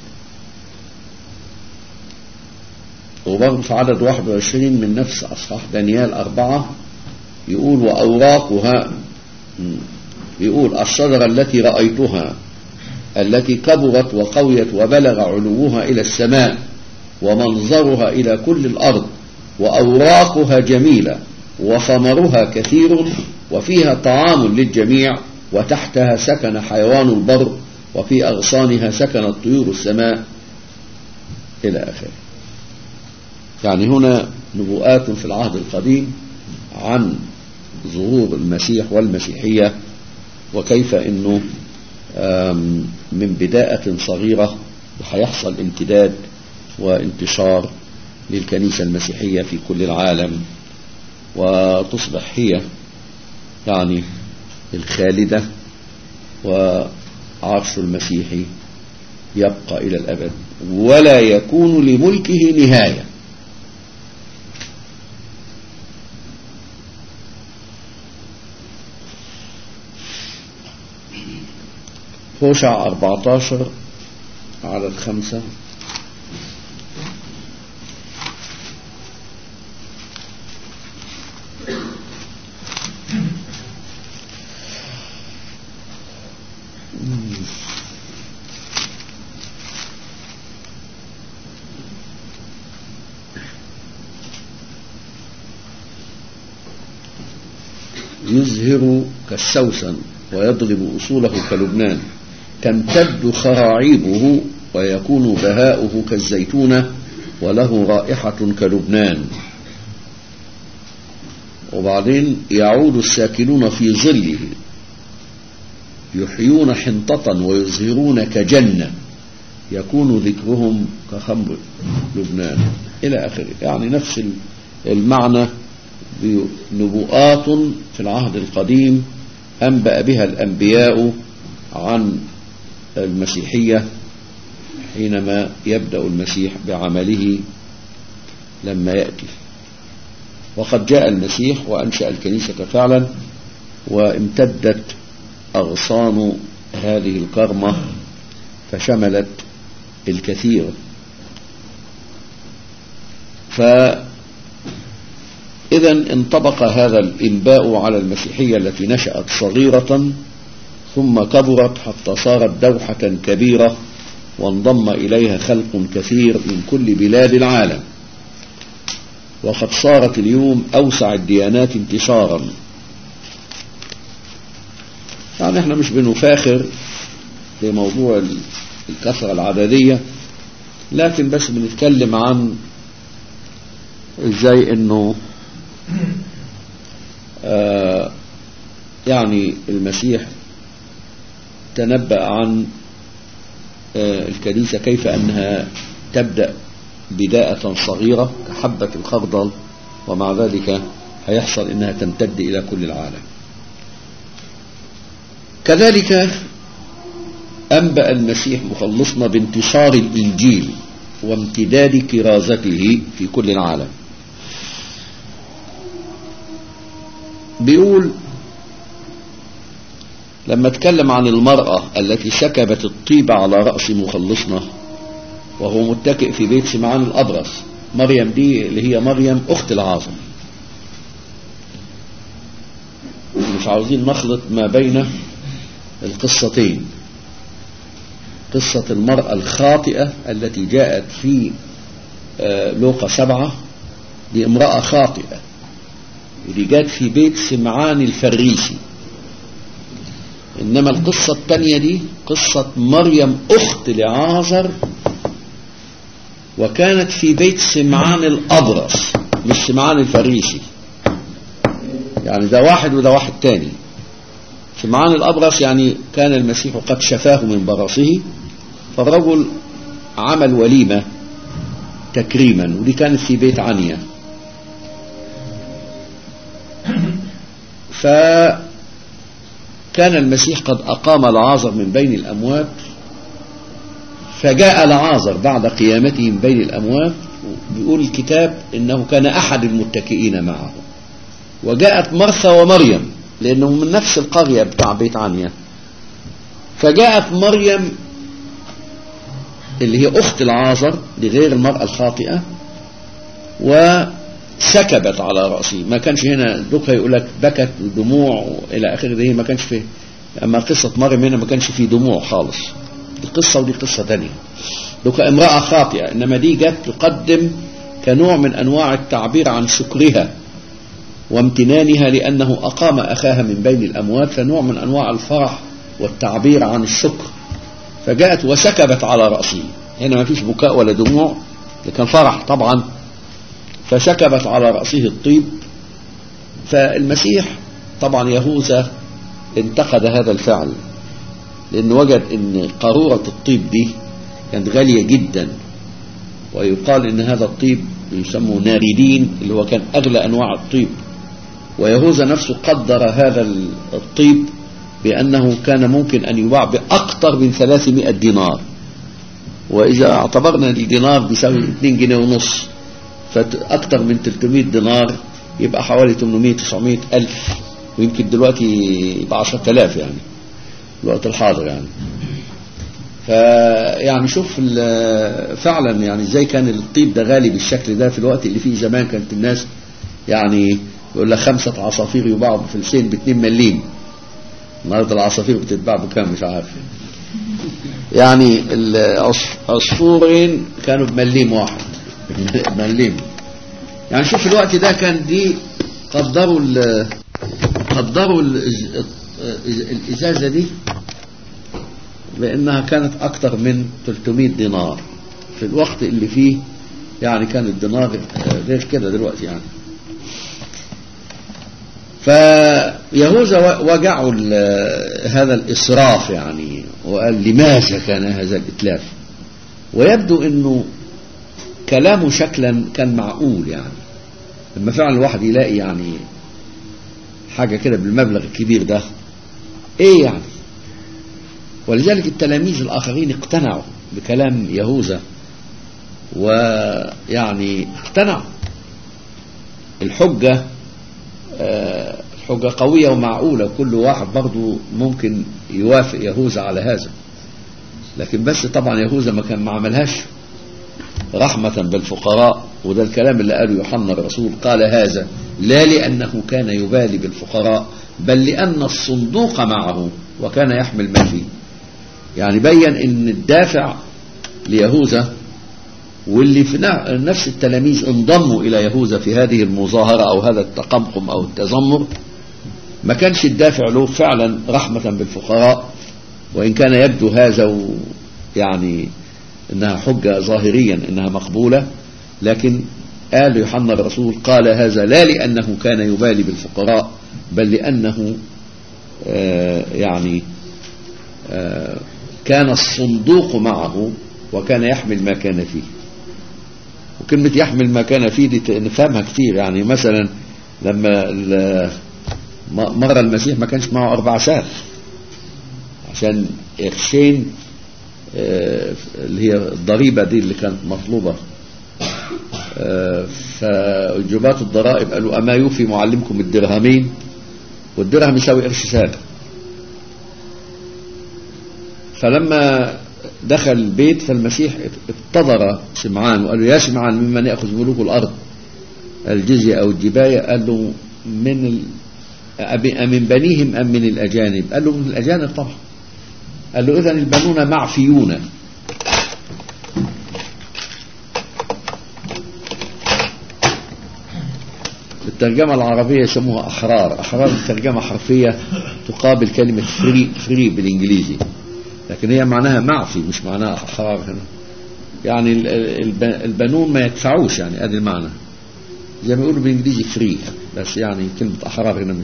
[SPEAKER 1] وبرضه في عدد 21 من نفس أصحاح دانيال أربعة يقول وأوراقها يقول الشجرة التي رأيتها التي كبرت وقويت وبلغ علوها إلى السماء ومنظرها إلى كل الأرض وأوراقها جميلة وثمرها كثير وفيها طعام للجميع وتحتها سكن حيوان البر وفي أغصانها سكنت طيور السماء إلى آخره يعني هنا نبوءات في العهد القديم عن ظهور المسيح والمسيحية وكيف أنه من بداية صغيرة وهيحصل امتداد وانتشار للكنيسة المسيحية في كل العالم وتصبح هي يعني الخالدة وعرش المسيحي يبقى إلى الأبد ولا يكون لملكه نهاية هوشع 14 عدد خمسة يزهر كالسوسن ويضرب أصوله كلبنان تمتد خراعيبه ويكون بهاؤه كالزيتونة وله رائحة كلبنان وبعدين يعود الساكنون في ظله يحيون حنطة ويظهرون كجنة يكون ذكرهم كخمر لبنان إلى آخره يعني نفس المعنى نبوءات في العهد القديم أنبأ بها الأنبياء عن المسيحية حينما يبدأ المسيح بعمله لما يأتي وقد جاء المسيح وأنشأ الكنيسة فعلا وامتدت أغصان هذه الكرمة فشملت الكثير فإذا انطبق هذا الإنباء على المسيحية التي نشأت صغيرة ثم كبرت حتى صارت دوحة كبيرة وانضم إليها خلق كثير من كل بلاد العالم وقد صارت اليوم أوسع الديانات انتشارا يعني احنا مش بنفاخر في موضوع الكثرة العددية لكن بس بنتكلم عن ازاي انه آه يعني المسيح تنبأ عن آه الكنيسة كيف أنها تبدأ بداءة صغيرة كحبة الخردل ومع ذلك هيحصل أنها تمتد إلى كل العالم كذلك أنبأ المسيح مخلصنا بانتشار الإنجيل وامتداد كرازته في كل العالم بيقول لما اتكلم عن المرأة التي سكبت الطيب على رأس مخلصنا وهو متكئ في بيت سمعان الأبرص مريم دي اللي هي مريم أخت العاصم مش عاوزين نخلط ما بين القصتين قصة المرأة الخاطئة التي جاءت في لوقا سبعة دي امرأة خاطئة اللي جات في بيت سمعان الفريسي إنما القصة الثانية دي قصة مريم أخت لعازر وكانت في بيت سمعان الأبرص مش سمعان الفريسي يعني ده واحد وده واحد تاني سمعان الأبرص يعني كان المسيح قد شفاه من برصه فالرجل عمل وليمة تكريما ودي كانت في بيت عنيا فكان المسيح قد أقام العازر من بين الأموات فجاء العازر بعد قيامته من بين الأموات بيقول الكتاب إنه كان أحد المتكئين معه وجاءت مرثا ومريم لأنه من نفس القرية بتاع بيت عنيا فجاءت مريم اللي هي أخت العازر لغير المرأة الخاطئة وسكبت على رأسه ما كانش هنا دوكا يقول لك بكت دموع إلى آخره دي ما كانش فيه أما قصة مريم هنا ما كانش فيه دموع خالص دي قصة ودي قصة تانية دوكا امرأة خاطئة إنما دي جت تقدم كنوع من أنواع التعبير عن شكرها وامتنانها لأنه أقام أخاها من بين الأموات فنوع من أنواع الفرح والتعبير عن الشكر فجاءت وسكبت على رأسه هنا ما فيش بكاء ولا دموع لكن فرح طبعا فسكبت على رأسه الطيب فالمسيح طبعا يهوذا انتقد هذا الفعل لأنه وجد أن قارورة الطيب دي كانت غالية جدا ويقال أن هذا الطيب يسمى ناردين اللي هو كان أغلى أنواع الطيب ويهوذا نفسه قدر هذا الطيب بأنه كان ممكن أن يباع بأكثر من 300 دينار وإذا اعتبرنا الدينار بيساوي 2 جنيه ونص فأكثر من 300 دينار يبقى حوالي 800 900 ألف ويمكن دلوقتي يبقى 10000 يعني الوقت الحاضر يعني فيعني شوف فعلا يعني ازاي كان الطيب ده غالي بالشكل ده في الوقت اللي فيه زمان كانت الناس يعني يقول لك خمسة عصافير يباعوا بفلسين ب 2 مليم النهارده العصافير بتتباع بكام مش عارف يعني العصفورين كانوا بمليم واحد مليم يعني شوف الوقت ده كان دي قدروا ال قدروا الازازه دي بانها كانت اكثر من 300 دينار في الوقت اللي فيه يعني كان الدينار غير كده دلوقتي يعني فيهوذا وجعه هذا الإسراف يعني وقال لماذا كان هذا الإتلاف ويبدو أنه كلامه شكلا كان معقول يعني لما فعلا الواحد يلاقي يعني حاجة كده بالمبلغ الكبير ده ايه يعني ولذلك التلاميذ الآخرين اقتنعوا بكلام يهوذا ويعني اقتنعوا الحجة حجة قوية ومعقولة كل واحد برضه ممكن يوافق يهوذا على هذا لكن بس طبعا يهوذا ما كان ما عملهاش رحمة بالفقراء وده الكلام اللي قاله يوحنا الرسول قال هذا لا لأنه كان يبالي بالفقراء بل لأن الصندوق معه وكان يحمل ما فيه يعني بين ان الدافع ليهوذا واللي في نفس التلاميذ انضموا إلى يهوذا في هذه المظاهرة أو هذا التقمقم أو التذمر ما كانش الدافع له فعلا رحمة بالفقراء وإن كان يبدو هذا يعني إنها حجة ظاهريا إنها مقبولة لكن قال يوحنا الرسول قال هذا لا لأنه كان يبالي بالفقراء بل لأنه آه يعني آه كان الصندوق معه وكان يحمل ما كان فيه وكلمة يحمل ما كان فيه دي نفهمها كتير يعني مثلا لما مرة المسيح ما كانش معه أربع ساعات عشان قرشين اللي هي الضريبة دي اللي كانت مطلوبة فجبات الضرائب قالوا أما يوفي معلمكم الدرهمين والدرهم يساوي قرش ساعة فلما دخل البيت فالمسيح ابتدر سمعان وقال له يا سمعان ممن يأخذ ملوك الأرض الجزية أو الجباية قال له من ال... أمن بنيهم أم من الأجانب قال له من الأجانب طبعا قال له إذن البنون معفيون الترجمة العربية يسموها أحرار أحرار الترجمة حرفية تقابل كلمة فري فري بالإنجليزي لكن هي معناها معفي مش معناها أحرار هنا يعني ال- ال- البنون ما يدفعوش يعني ادي المعنى زي ما يقولوا بالانجليزي فري بس يعني كلمة احرار هنا مش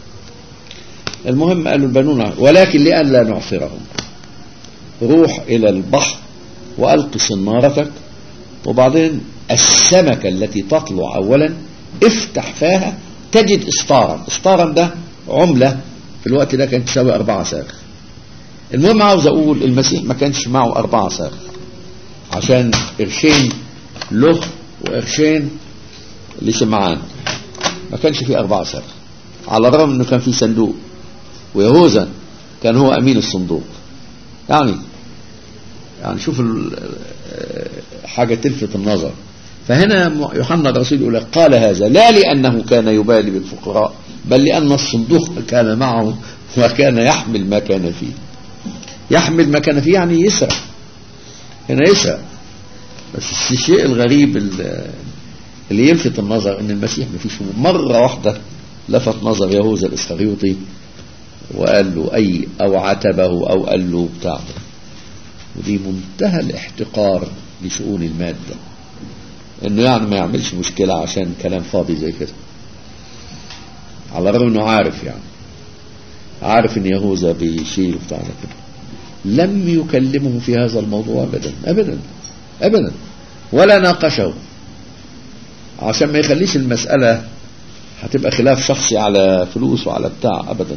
[SPEAKER 1] المهم قالوا البنون ولكن لئلا نعثرهم روح الى البحر والق صنارتك وبعدين السمكة التي تطلع اولا افتح فاها تجد اسطارا اسطارا ده عملة في الوقت ده كانت تساوي اربعة ساغ المهم عاوز اقول المسيح ما كانش معه اربعة ساغ عشان قرشين له وقرشين لسمعان ما كانش فيه أربعة ساغ على الرغم انه كان في صندوق ويهوذا كان هو امين الصندوق يعني يعني شوف ال- حاجة تلفت النظر فهنا يوحنا الرسول يقول لك قال هذا لا لأنه كان يبالي بالفقراء بل لأن الصندوق كان معه وكان يحمل ما كان فيه يحمل ما كان فيه يعني يسرق هنا يسرق بس الشيء الغريب ال- اللي يلفت النظر ان المسيح ما فيش مرة واحدة لفت نظر يهوذا الاسخريوطي وقال له اي او عتبه او قال له بتاع ودي منتهى الاحتقار لشؤون المادة انه يعني ما يعملش مشكلة عشان كلام فاضي زي كده على الرغم انه عارف يعني عارف ان يهوذا بيشيل بتاع ده كده لم يكلمه في هذا الموضوع ابدا ابدا ابدا ولا ناقشه عشان ما يخليش المسألة هتبقى خلاف شخصي على فلوس وعلى بتاع ابدا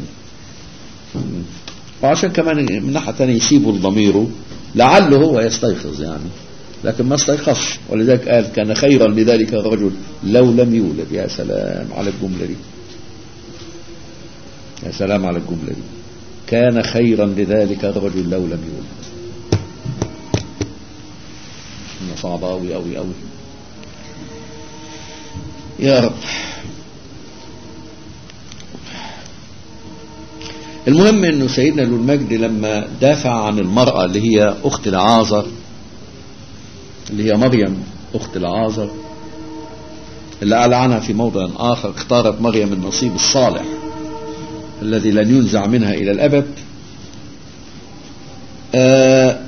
[SPEAKER 1] وعشان كمان من ناحية تانية يسيبه لضميره لعله هو يستيقظ يعني لكن ما استيقظش ولذلك قال كان خيرا لذلك الرجل لو لم يولد يا سلام على الجملة دي يا سلام على الجملة دي كان خيرا لذلك الرجل لو لم يولد إنها صعبة أوي أوي أوي يا رب المهم انه سيدنا ذو المجد لما دافع عن المرأة اللي هي اخت العازر اللي هي مريم اخت العازر اللي قال عنها في موضع اخر اختارت مريم النصيب الصالح الذي لن ينزع منها الى الابد آه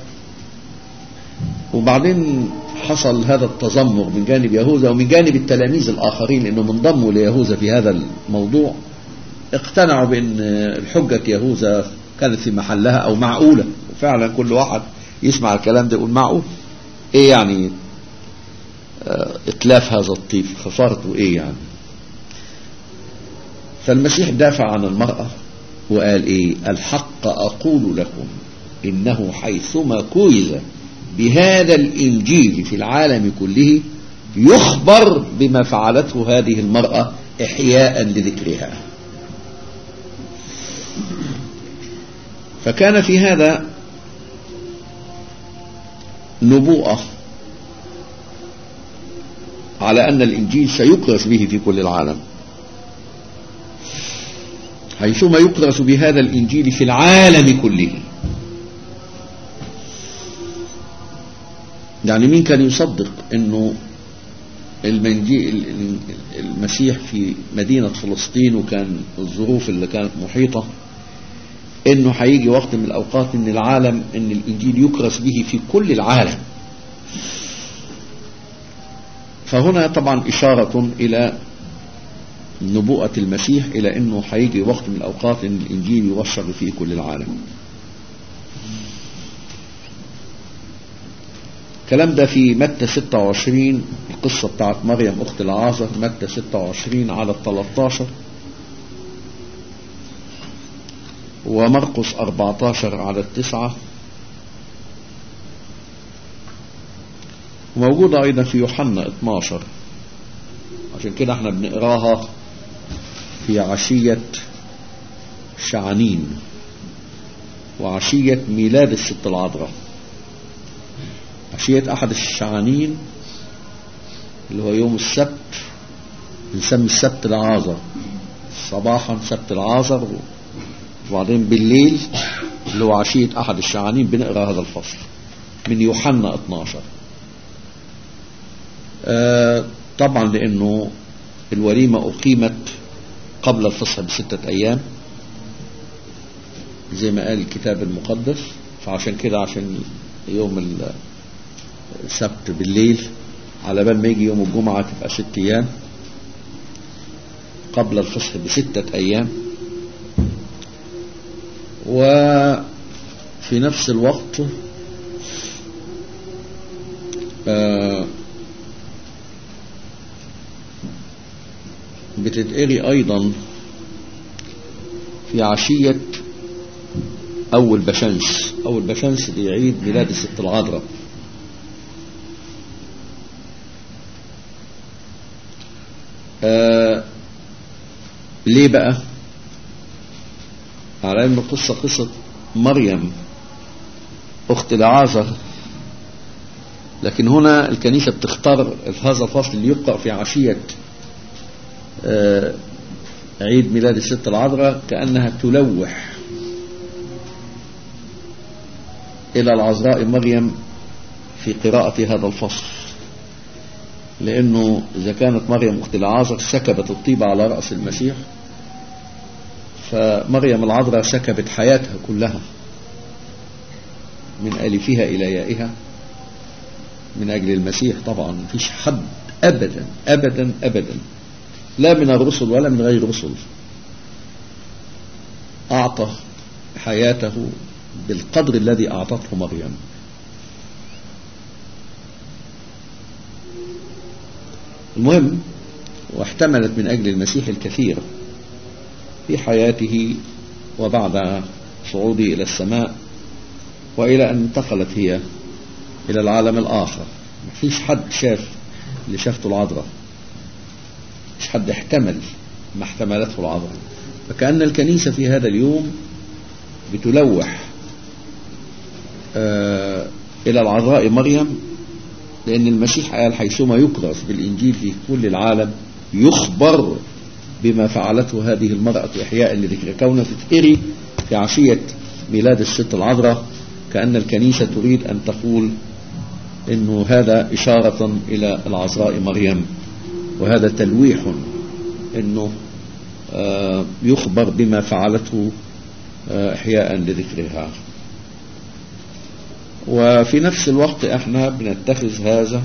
[SPEAKER 1] وبعدين حصل هذا التذمر من جانب يهوذا ومن جانب التلاميذ الاخرين انهم انضموا ليهوذا في هذا الموضوع اقتنعوا بان الحجة يهوذا كانت في محلها او معقولة وفعلا كل واحد يسمع الكلام ده يقول معقول ايه يعني اه اتلاف هذا الطيف خسارته ايه يعني فالمسيح دافع عن المرأة وقال ايه الحق اقول لكم انه حيثما كويز بهذا الانجيل في العالم كله يخبر بما فعلته هذه المرأة احياء لذكرها فكان في هذا نبوءة على أن الإنجيل سيكرس به في كل العالم حيثما يكرس بهذا الإنجيل في العالم كله يعني مين كان يصدق أنه المنجي المسيح في مدينة فلسطين وكان الظروف اللي كانت محيطة انه هيجي وقت من الاوقات ان العالم ان الانجيل يكرس به في كل العالم فهنا طبعا اشارة الى نبوءة المسيح الى انه هيجي وقت من الاوقات ان الانجيل يبشر في كل العالم الكلام ده في متى 26 القصة بتاعت مريم اخت العازر متى 26 على 13 ومرقس 14 على التسعة وموجودة أيضا في يوحنا 12 عشان كده احنا بنقراها في عشية شعنين وعشية ميلاد الست العذراء عشية أحد الشعنين اللي هو يوم السبت بنسمي السبت العازر صباحا سبت العازر وبعدين بالليل اللي هو عشية أحد الشعانين بنقرأ هذا الفصل من يوحنا 12 آه طبعا لأنه الوليمة أقيمت قبل الفصح بستة أيام زي ما قال الكتاب المقدس فعشان كده عشان يوم سبت بالليل على بال ما يجي يوم الجمعة تبقى ست أيام قبل الفصح بستة أيام وفي نفس الوقت آه بتتقري أيضا في عشية أول بشمس أول بشمس دي عيد ميلاد الست العذراء آه ليه بقى على ان القصة قصة مريم اخت العازر لكن هنا الكنيسة بتختار هذا الفصل اللي يقرأ في عشية آه عيد ميلاد الست العذراء كأنها تلوح إلى العذراء مريم في قراءة هذا الفصل لأنه إذا كانت مريم أخت العازر سكبت الطيبة على رأس المسيح فمريم العذراء سكبت حياتها كلها من ألفها إلى يائها من أجل المسيح طبعا مفيش حد أبدا أبدا أبدا لا من الرسل ولا من غير الرسل أعطى حياته بالقدر الذي أعطته مريم المهم واحتملت من أجل المسيح الكثير في حياته وبعد صعوده إلى السماء وإلى أن انتقلت هي إلى العالم الآخر مفيش حد شاف اللي شافته العذراء مش حد احتمل ما احتملته العذراء فكأن الكنيسة في هذا اليوم بتلوح آه إلى العذراء مريم لأن المسيح قال حيثما يكرس بالإنجيل في كل العالم يخبر بما فعلته هذه المرأة إحياء لذكر كونها تتقري في عشية ميلاد الست العذراء كأن الكنيسة تريد أن تقول إنه هذا إشارة إلى العذراء مريم وهذا تلويح إنه آه يخبر بما فعلته آه إحياء لذكرها وفي نفس الوقت احنا بنتخذ هذا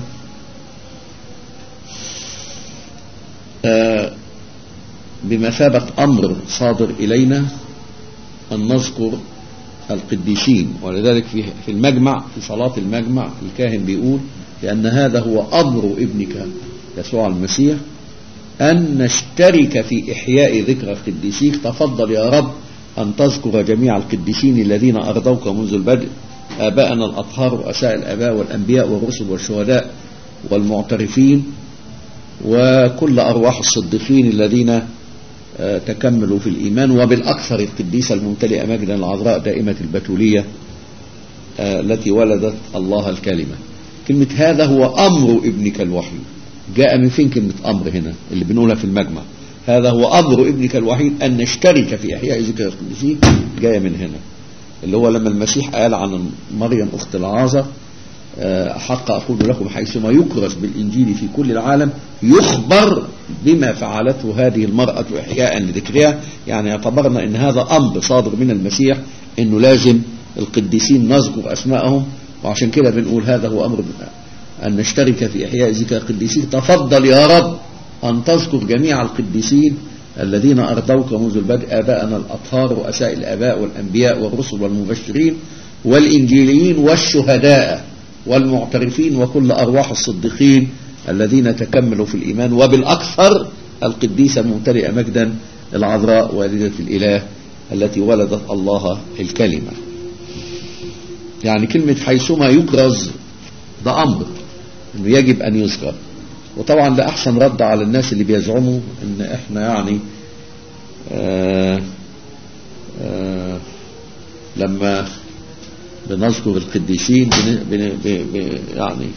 [SPEAKER 1] آه بمثابة أمر صادر إلينا أن نذكر القديسين ولذلك في في المجمع في صلاة المجمع الكاهن بيقول لأن هذا هو أمر ابنك يسوع المسيح أن نشترك في إحياء ذكرى قديسيك تفضل يا رب أن تذكر جميع القديسين الذين أرضوك منذ البدء آباءنا الأطهار رؤساء الآباء والأنبياء والرسل والشهداء والمعترفين وكل أرواح الصديقين الذين تكملوا في الإيمان وبالأكثر القديسة الممتلئة مجدا العذراء دائمة البتولية التي ولدت الله الكلمة كلمة هذا هو أمر ابنك الوحيد جاء من فين كلمة أمر هنا اللي بنقولها في المجمع هذا هو أمر ابنك الوحيد أن نشترك في إحياء ذكر القديسين جاية من هنا اللي هو لما المسيح قال عن مريم أخت العازر حق أقول لكم حيثما يكرس بالإنجيل في كل العالم يخبر بما فعلته هذه المرأة إحياء لذكرها يعني اعتبرنا أن هذا أمر صادر من المسيح أنه لازم القديسين نذكر أسماءهم وعشان كده بنقول هذا هو أمر أن نشترك في إحياء ذكر القديسين تفضل يا رب أن تذكر جميع القديسين الذين أرضوك منذ البدء آباءنا الأطهار رؤساء الآباء والأنبياء والرسل والمبشرين والإنجيليين والشهداء والمعترفين وكل أرواح الصديقين الذين تكملوا في الإيمان وبالأكثر القديسة الممتلئة مجدا العذراء والدة الإله التي ولدت الله الكلمة يعني كلمة حيثما يكرز ده أمر أنه يجب أن يذكر وطبعا ده أحسن رد على الناس اللي بيزعموا أن إحنا يعني آآ آآ لما بنذكر القديسين بن بن بن يعني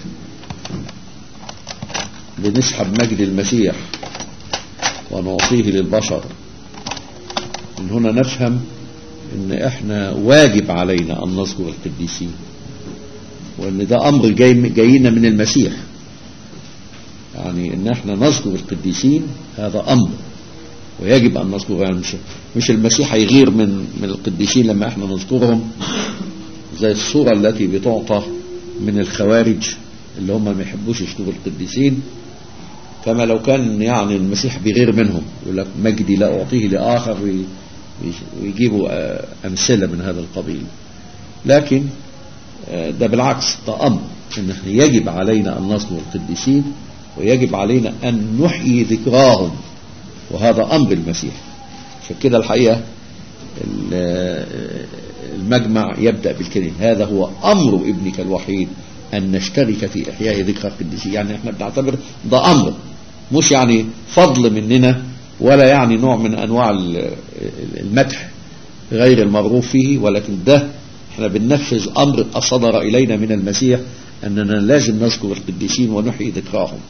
[SPEAKER 1] بنسحب مجد المسيح ونعطيه للبشر من هنا نفهم ان احنا واجب علينا ان نذكر القديسين وان ده امر جاي جاينا من المسيح يعني ان احنا نذكر القديسين هذا امر ويجب ان نذكر يعني مش مش المسيح هيغير من من القديسين لما احنا نذكرهم زي الصورة التي بتعطى من الخوارج اللي هم ما يحبوش يشتغلوا القديسين كما لو كان يعني المسيح بغير منهم يقول لك مجدي لا أعطيه لآخر ويجيبوا أمثلة من هذا القبيل لكن ده بالعكس ده أمر إن يجب علينا أن نصنع القديسين ويجب علينا أن نحيي ذكراهم وهذا أمر المسيح عشان كده الحقيقة المجمع يبدأ بالكلمة هذا هو أمر ابنك الوحيد أن نشترك في إحياء ذكرى القديسين يعني احنا بنعتبر ده أمر مش يعني فضل مننا ولا يعني نوع من أنواع المدح غير المرغوب فيه ولكن ده احنا بننفذ أمر صدر إلينا من المسيح أننا لازم نذكر القديسين ونحيي ذكراهم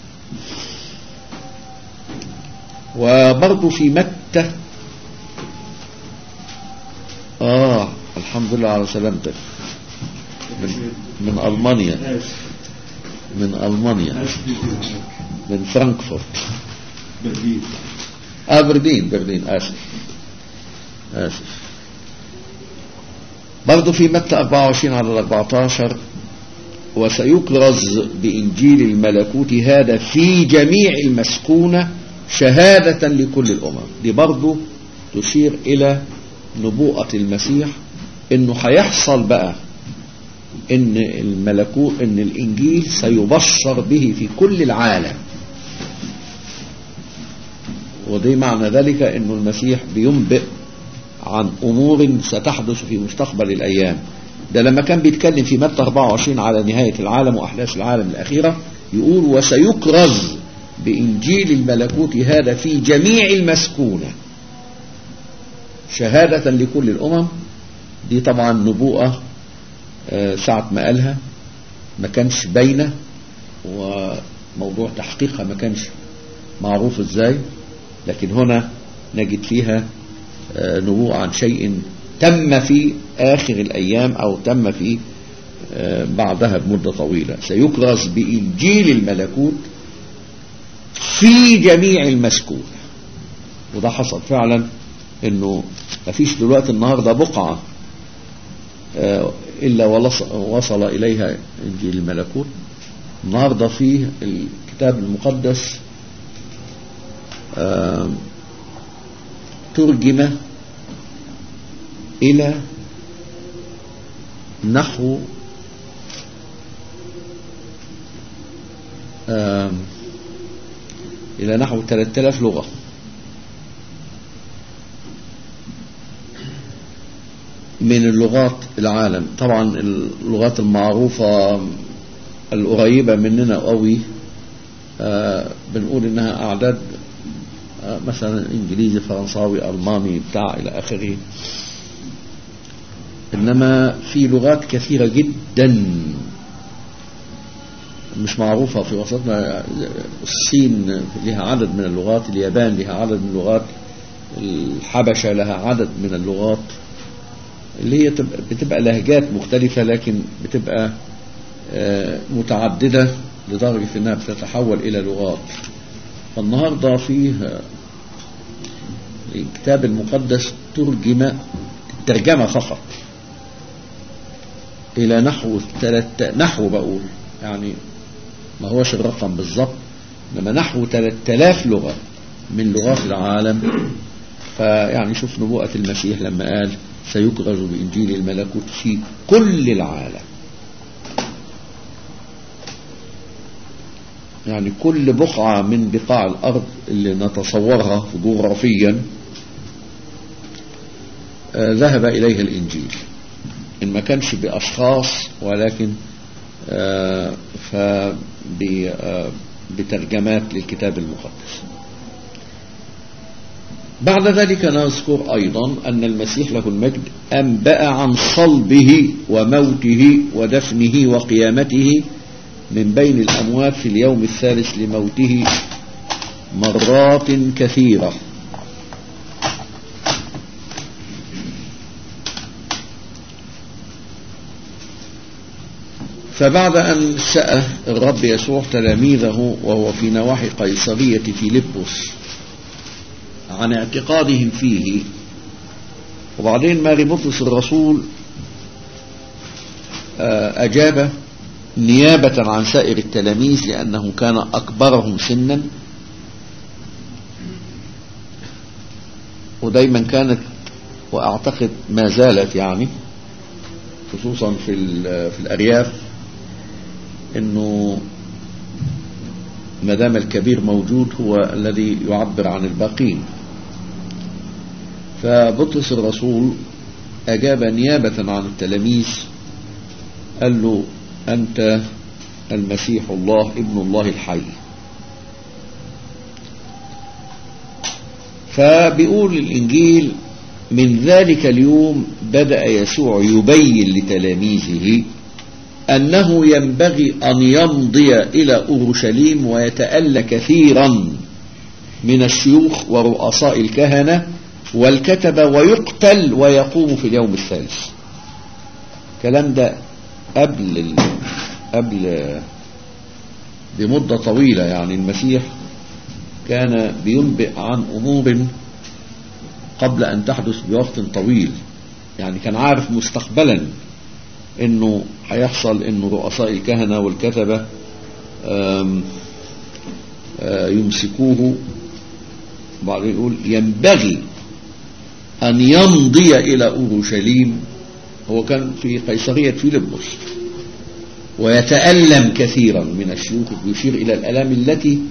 [SPEAKER 1] وبرضه في متى آه الحمد لله على سلامتك من, من ألمانيا من ألمانيا من فرانكفورت
[SPEAKER 2] برلين
[SPEAKER 1] آه برلين برلين آسف آسف برضه في متى 24 على 14 وسيكرز بإنجيل الملكوت هذا في جميع المسكونة شهادة لكل الأمم دي برضه تشير إلى نبوءة المسيح إنه هيحصل بقى إن الملكوت إن الإنجيل سيبشر به في كل العالم ودي معنى ذلك إنه المسيح بينبئ عن أمور ستحدث في مستقبل الأيام ده لما كان بيتكلم في متى 24 على نهاية العالم وأحداث العالم الأخيرة يقول وسيكرز بإنجيل الملكوت هذا في جميع المسكونة شهادة لكل الأمم دي طبعا نبوءة ساعة ما قالها ما كانش باينة وموضوع تحقيقها ما كانش معروف ازاي لكن هنا نجد فيها نبوءة عن شيء تم في آخر الأيام أو تم في بعدها بمدة طويلة سيكرز بإنجيل الملكوت في جميع المسكون وده حصل فعلا انه مفيش دلوقتي النهاردة بقعة إلا وصل إليها إنجيل الملكوت النهاردة فيه الكتاب المقدس ترجم إلى نحو إلى نحو 3000 لغة من اللغات العالم طبعا اللغات المعروفة القريبة مننا قوي بنقول انها اعداد مثلا انجليزي فرنساوي الماني بتاع الى اخره انما في لغات كثيرة جدا مش معروفة في وسطنا الصين لها عدد من اللغات اليابان لها عدد من اللغات الحبشة لها عدد من اللغات اللي هي بتبقى لهجات مختلفة لكن بتبقى متعددة لدرجة انها بتتحول الى لغات فالنهاردة فيه الكتاب المقدس ترجم ترجمة فقط الى نحو ثلاثة نحو بقول يعني ما هوش الرقم بالظبط انما نحو 3000 لغة من لغات العالم فيعني شوف نبوءة المسيح لما قال سيكرز بإنجيل الملكوت في كل العالم يعني كل بقعة من بقاع الأرض اللي نتصورها جغرافيا آه ذهب إليها الإنجيل إن ما كانش بأشخاص ولكن آه بترجمات للكتاب المقدس بعد ذلك نذكر أيضا أن المسيح له المجد أنبأ عن صلبه وموته ودفنه وقيامته من بين الأموات في اليوم الثالث لموته مرات كثيرة فبعد أن سأل الرب يسوع تلاميذه وهو في نواحي قيصرية فيلبس عن اعتقادهم فيه وبعدين ماري بطرس الرسول أجاب نيابة عن سائر التلاميذ لأنه كان أكبرهم سنا ودايما كانت وأعتقد ما زالت يعني خصوصا في, في الأرياف أنه ما دام الكبير موجود هو الذي يعبر عن الباقين فبطرس الرسول أجاب نيابة عن التلاميذ قال له أنت المسيح الله ابن الله الحي فبيقول الإنجيل من ذلك اليوم بدأ يسوع يبين لتلاميذه أنه ينبغي أن يمضي إلى أورشليم ويتألى كثيرا من الشيوخ ورؤساء الكهنة والكتبة ويقتل ويقوم في اليوم الثالث الكلام ده قبل ال... قبل بمدة طويلة يعني المسيح كان بينبئ عن أمور قبل أن تحدث بوقت طويل يعني كان عارف مستقبلا انه هيحصل انه رؤساء الكهنة والكتبة آم آم يمسكوه بعدين يقول ينبغي أن يمضي إلى أورشليم هو كان في قيصرية فيلبس ويتألم كثيرا من الشيوخ يشير إلى الألام التي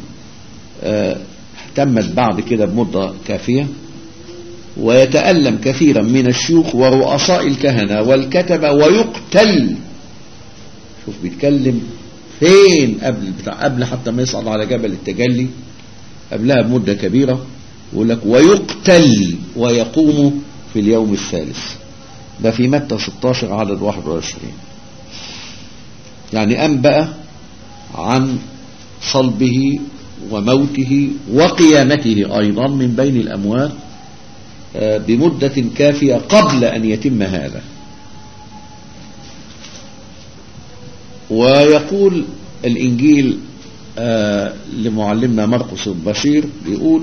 [SPEAKER 1] تمت بعد كده بمدة كافية ويتألم كثيرا من الشيوخ ورؤساء الكهنة والكتبة ويقتل شوف بيتكلم فين قبل بتاع قبل حتى ما يصعد على جبل التجلي قبلها بمدة كبيرة يقول لك ويقتل ويقوم في اليوم الثالث ده في متى 16 عدد 21 يعني أنبأ عن صلبه وموته وقيامته أيضا من بين الأموات بمدة كافية قبل أن يتم هذا ويقول الإنجيل لمعلمنا مرقس البشير يقول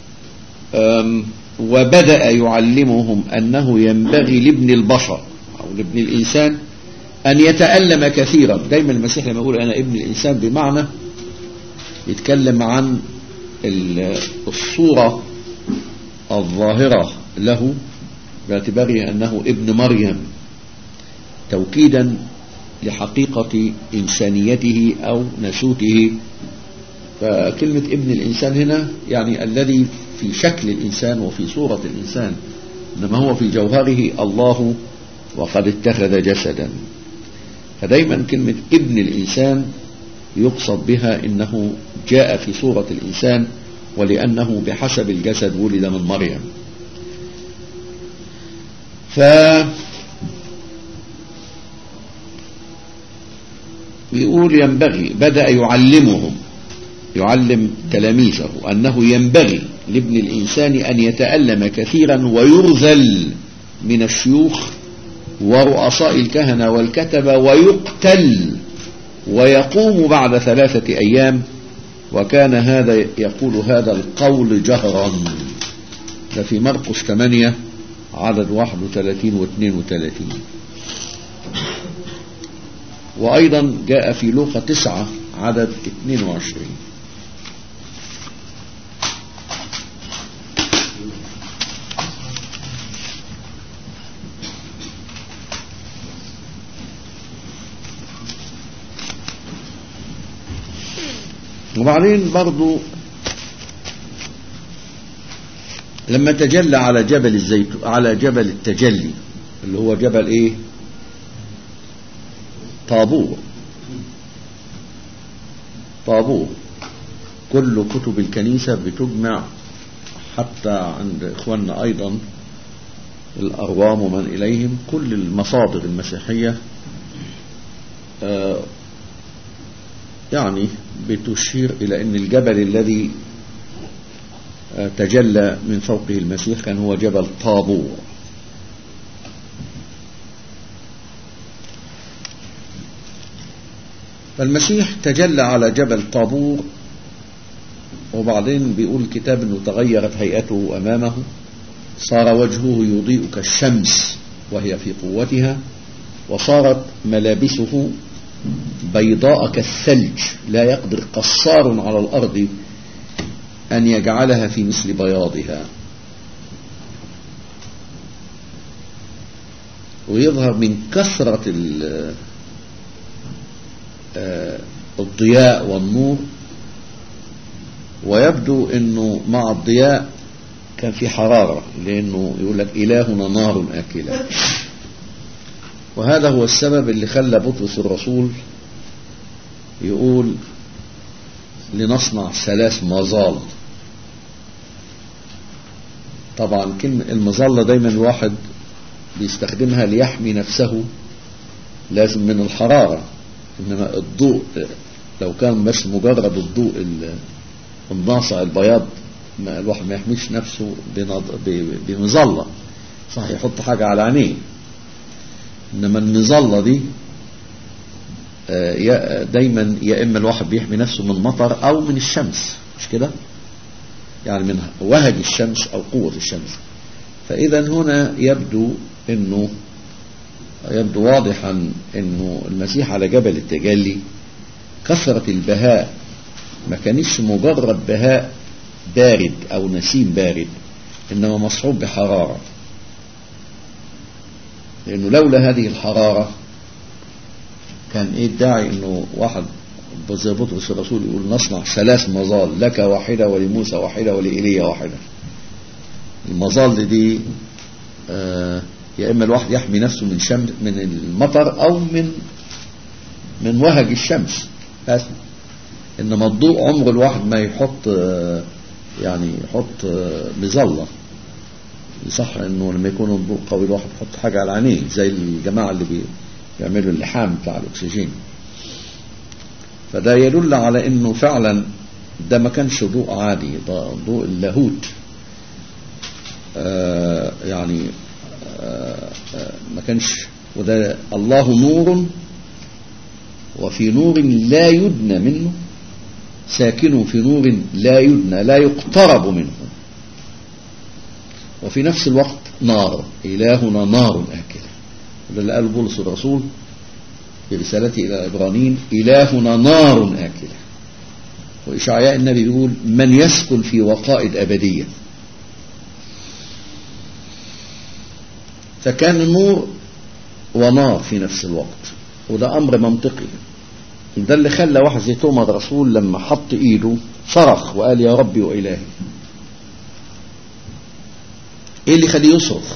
[SPEAKER 1] وبدأ يعلمهم أنه ينبغي لابن البشر أو لابن الإنسان أن يتألم كثيرا دايما المسيح لما يقول أنا ابن الإنسان بمعنى يتكلم عن الصورة الظاهرة له باعتباره أنه ابن مريم توكيدا لحقيقة إنسانيته أو نسوته فكلمة ابن الإنسان هنا يعني الذي في شكل الإنسان وفي صورة الإنسان إنما هو في جوهره الله وقد اتخذ جسدا فدايما كلمة ابن الإنسان يقصد بها إنه جاء في صورة الإنسان ولأنه بحسب الجسد ولد من مريم ف بيقول ينبغي بدأ يعلمهم يعلم تلاميذه أنه ينبغي لابن الإنسان أن يتألم كثيرا ويرذل من الشيوخ ورؤساء الكهنة والكتبة ويقتل ويقوم بعد ثلاثة أيام وكان هذا يقول هذا القول جهرا ده في مرقس 8 عدد 31 و 32 وأيضا جاء في لوقا 9 عدد 22 وبعدين برضو لما تجلى على جبل الزيتون على جبل التجلي اللي هو جبل ايه طابور طابور كل كتب الكنيسة بتجمع حتى عند اخواننا ايضا الأروام ومن إليهم كل المصادر المسيحية آه يعني بتشير إلى أن الجبل الذي تجلى من فوقه المسيح كان هو جبل طابور فالمسيح تجلى على جبل طابور وبعدين بيقول الكتاب انه تغيرت هيئته امامه صار وجهه يضيء كالشمس وهي في قوتها وصارت ملابسه بيضاء كالثلج لا يقدر قصار على الأرض أن يجعلها في مثل بياضها ويظهر من كثرة الضياء والنور ويبدو انه مع الضياء كان في حرارة لانه يقول لك الهنا نار اكلة وهذا هو السبب اللي خلى بطرس الرسول يقول لنصنع ثلاث مظال طبعا كلمة المظلة دايما الواحد بيستخدمها ليحمي نفسه لازم من الحرارة إنما الضوء لو كان بس مجرد الضوء الناصع البياض ما الواحد ما يحميش نفسه بمظلة صح يحط حاجة على عينيه إنما المظلة دي دايما يا إما الواحد بيحمي نفسه من مطر أو من الشمس مش كده يعني من وهج الشمس أو قوة الشمس فإذا هنا يبدو أنه يبدو واضحا أنه المسيح على جبل التجلي كثرة البهاء ما كانش مجرد بهاء بارد أو نسيم بارد إنما مصحوب بحرارة لأنه لولا هذه الحرارة كان إيه الداعي إنه واحد زي بطرس الرسول يقول نصنع ثلاث مظال لك واحدة ولموسى واحدة ولإيليا واحدة المظال دي آه يا إما الواحد يحمي نفسه من شمس من المطر أو من من وهج الشمس بس إنما الضوء عمر الواحد ما يحط آه يعني يحط آه مظلة صح إنه لما يكون الضوء قوي الواحد يحط حاجة على عينيه زي الجماعة اللي بيعملوا اللحام بتاع الأكسجين فده يدل على انه فعلا ده ما كانش ضوء عادي ده ضوء اللاهوت آه يعني آه آه ما كانش وده الله نور وفي نور لا يدنى منه ساكن في نور لا يدنى لا يقترب منه وفي نفس الوقت نار إلهنا نار آكلة وده اللي قال بولس الرسول في رسالته إلى إبرانيين إلهنا نار آكلة وإشعياء النبي بيقول من يسكن في وقائد أبدية فكان نور ونار في نفس الوقت وده أمر منطقي ده اللي خلى واحد زي توما الرسول لما حط إيده صرخ وقال يا ربي وإلهي إيه اللي خليه يصرخ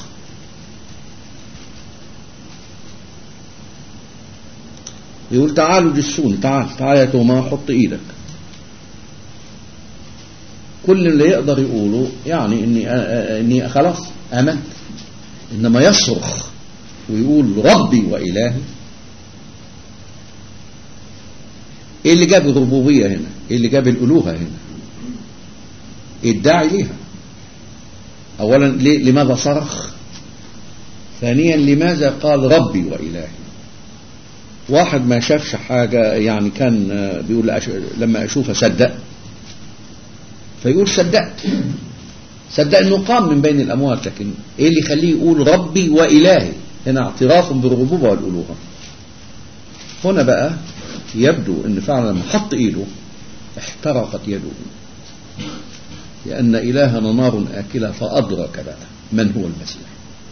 [SPEAKER 1] يقول تعالوا جسوني تعال تعال يا توما حط ايدك كل اللي يقدر يقوله يعني اني اني خلاص امنت انما يصرخ ويقول ربي والهي ايه اللي جاب الربوبيه هنا ايه اللي جاب الالوهه هنا الداعي ليها اولا لماذا صرخ ثانيا لماذا قال ربي والهي واحد ما شافش حاجة يعني كان بيقول أش... لما أشوفه صدق فيقول صدقت صدق أنه قام من بين الأموات لكن إيه اللي يخليه يقول ربي وإلهي هنا اعتراف بالربوبة والألوهة هنا بقى يبدو أن فعلا لما حط إيده احترقت يده لأن إلهنا نار آكلة فأدرك بقى من هو المسيح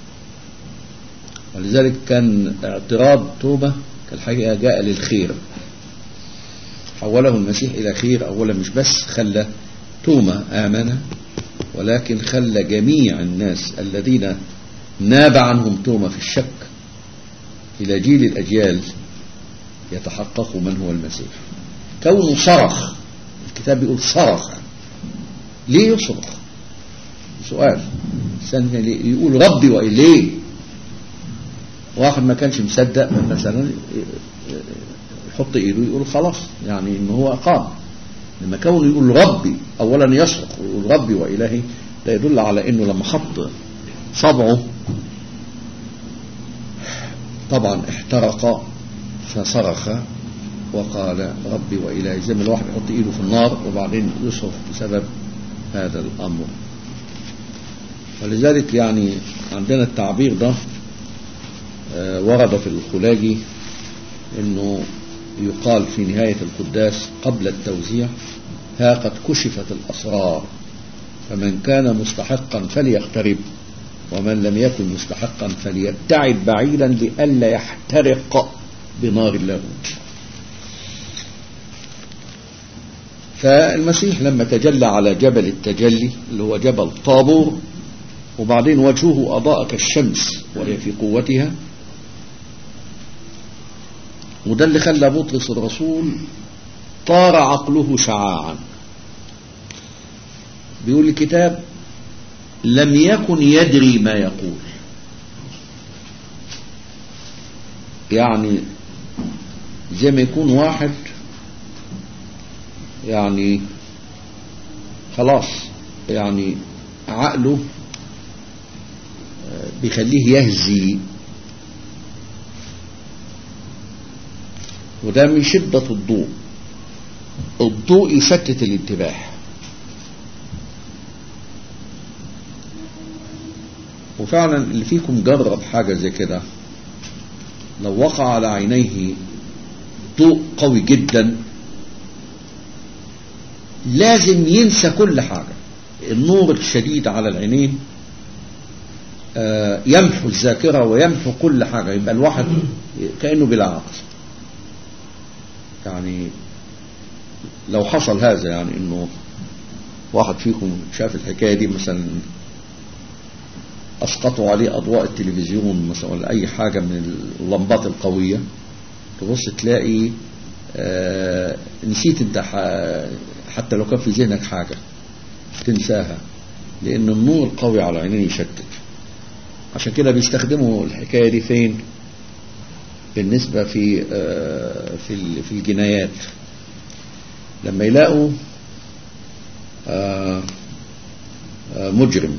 [SPEAKER 1] ولذلك كان اعتراض توبة الحقيقة جاء للخير حوله المسيح إلى خير أولا مش بس خلى توما آمن ولكن خلى جميع الناس الذين ناب عنهم توما في الشك إلى جيل الأجيال يتحققوا من هو المسيح كونه صرخ الكتاب بيقول صرخ ليه يصرخ سؤال يقول ربي وإليه واحد ما كانش مصدق مثلا يحط ايده يقول خلاص يعني ان هو قام لما كونه يقول ربي اولا يصرخ ويقول ربي والهي ده يدل على انه لما حط صبعه طبعا احترق فصرخ وقال ربي والهي زي ما الواحد يحط ايده في النار وبعدين يصرخ بسبب هذا الامر ولذلك يعني عندنا التعبير ده ورد في الخلاجي انه يقال في نهاية القداس قبل التوزيع ها قد كشفت الأسرار فمن كان مستحقا فليقترب ومن لم يكن مستحقا فليبتعد بعيدا لئلا يحترق بنار اللاهوت فالمسيح لما تجلى على جبل التجلي اللي هو جبل طابور وبعدين وجهه أضاء كالشمس وهي في قوتها وده اللي خلى بطرس الرسول طار عقله شعاعا بيقول الكتاب لم يكن يدري ما يقول يعني زي ما يكون واحد يعني خلاص يعني عقله بيخليه يهزي وده من شدة الضوء الضوء يشتت الانتباه وفعلا اللي فيكم جرب حاجة زي كده لو وقع على عينيه ضوء قوي جدا لازم ينسى كل حاجة النور الشديد على العينين يمحو الذاكرة ويمحو كل حاجة يبقى الواحد كأنه بلا عقل يعني لو حصل هذا يعني انه واحد فيكم شاف الحكاية دي مثلا اسقطوا عليه اضواء التلفزيون مثلا ولا اي حاجة من اللمبات القوية تبص تلاقي آه نسيت انت حتى لو كان في ذهنك حاجة تنساها لان النور قوي على العينين يشتت عشان كده بيستخدموا الحكاية دي فين بالنسبة في آه في في الجنايات لما يلاقوا آه مجرم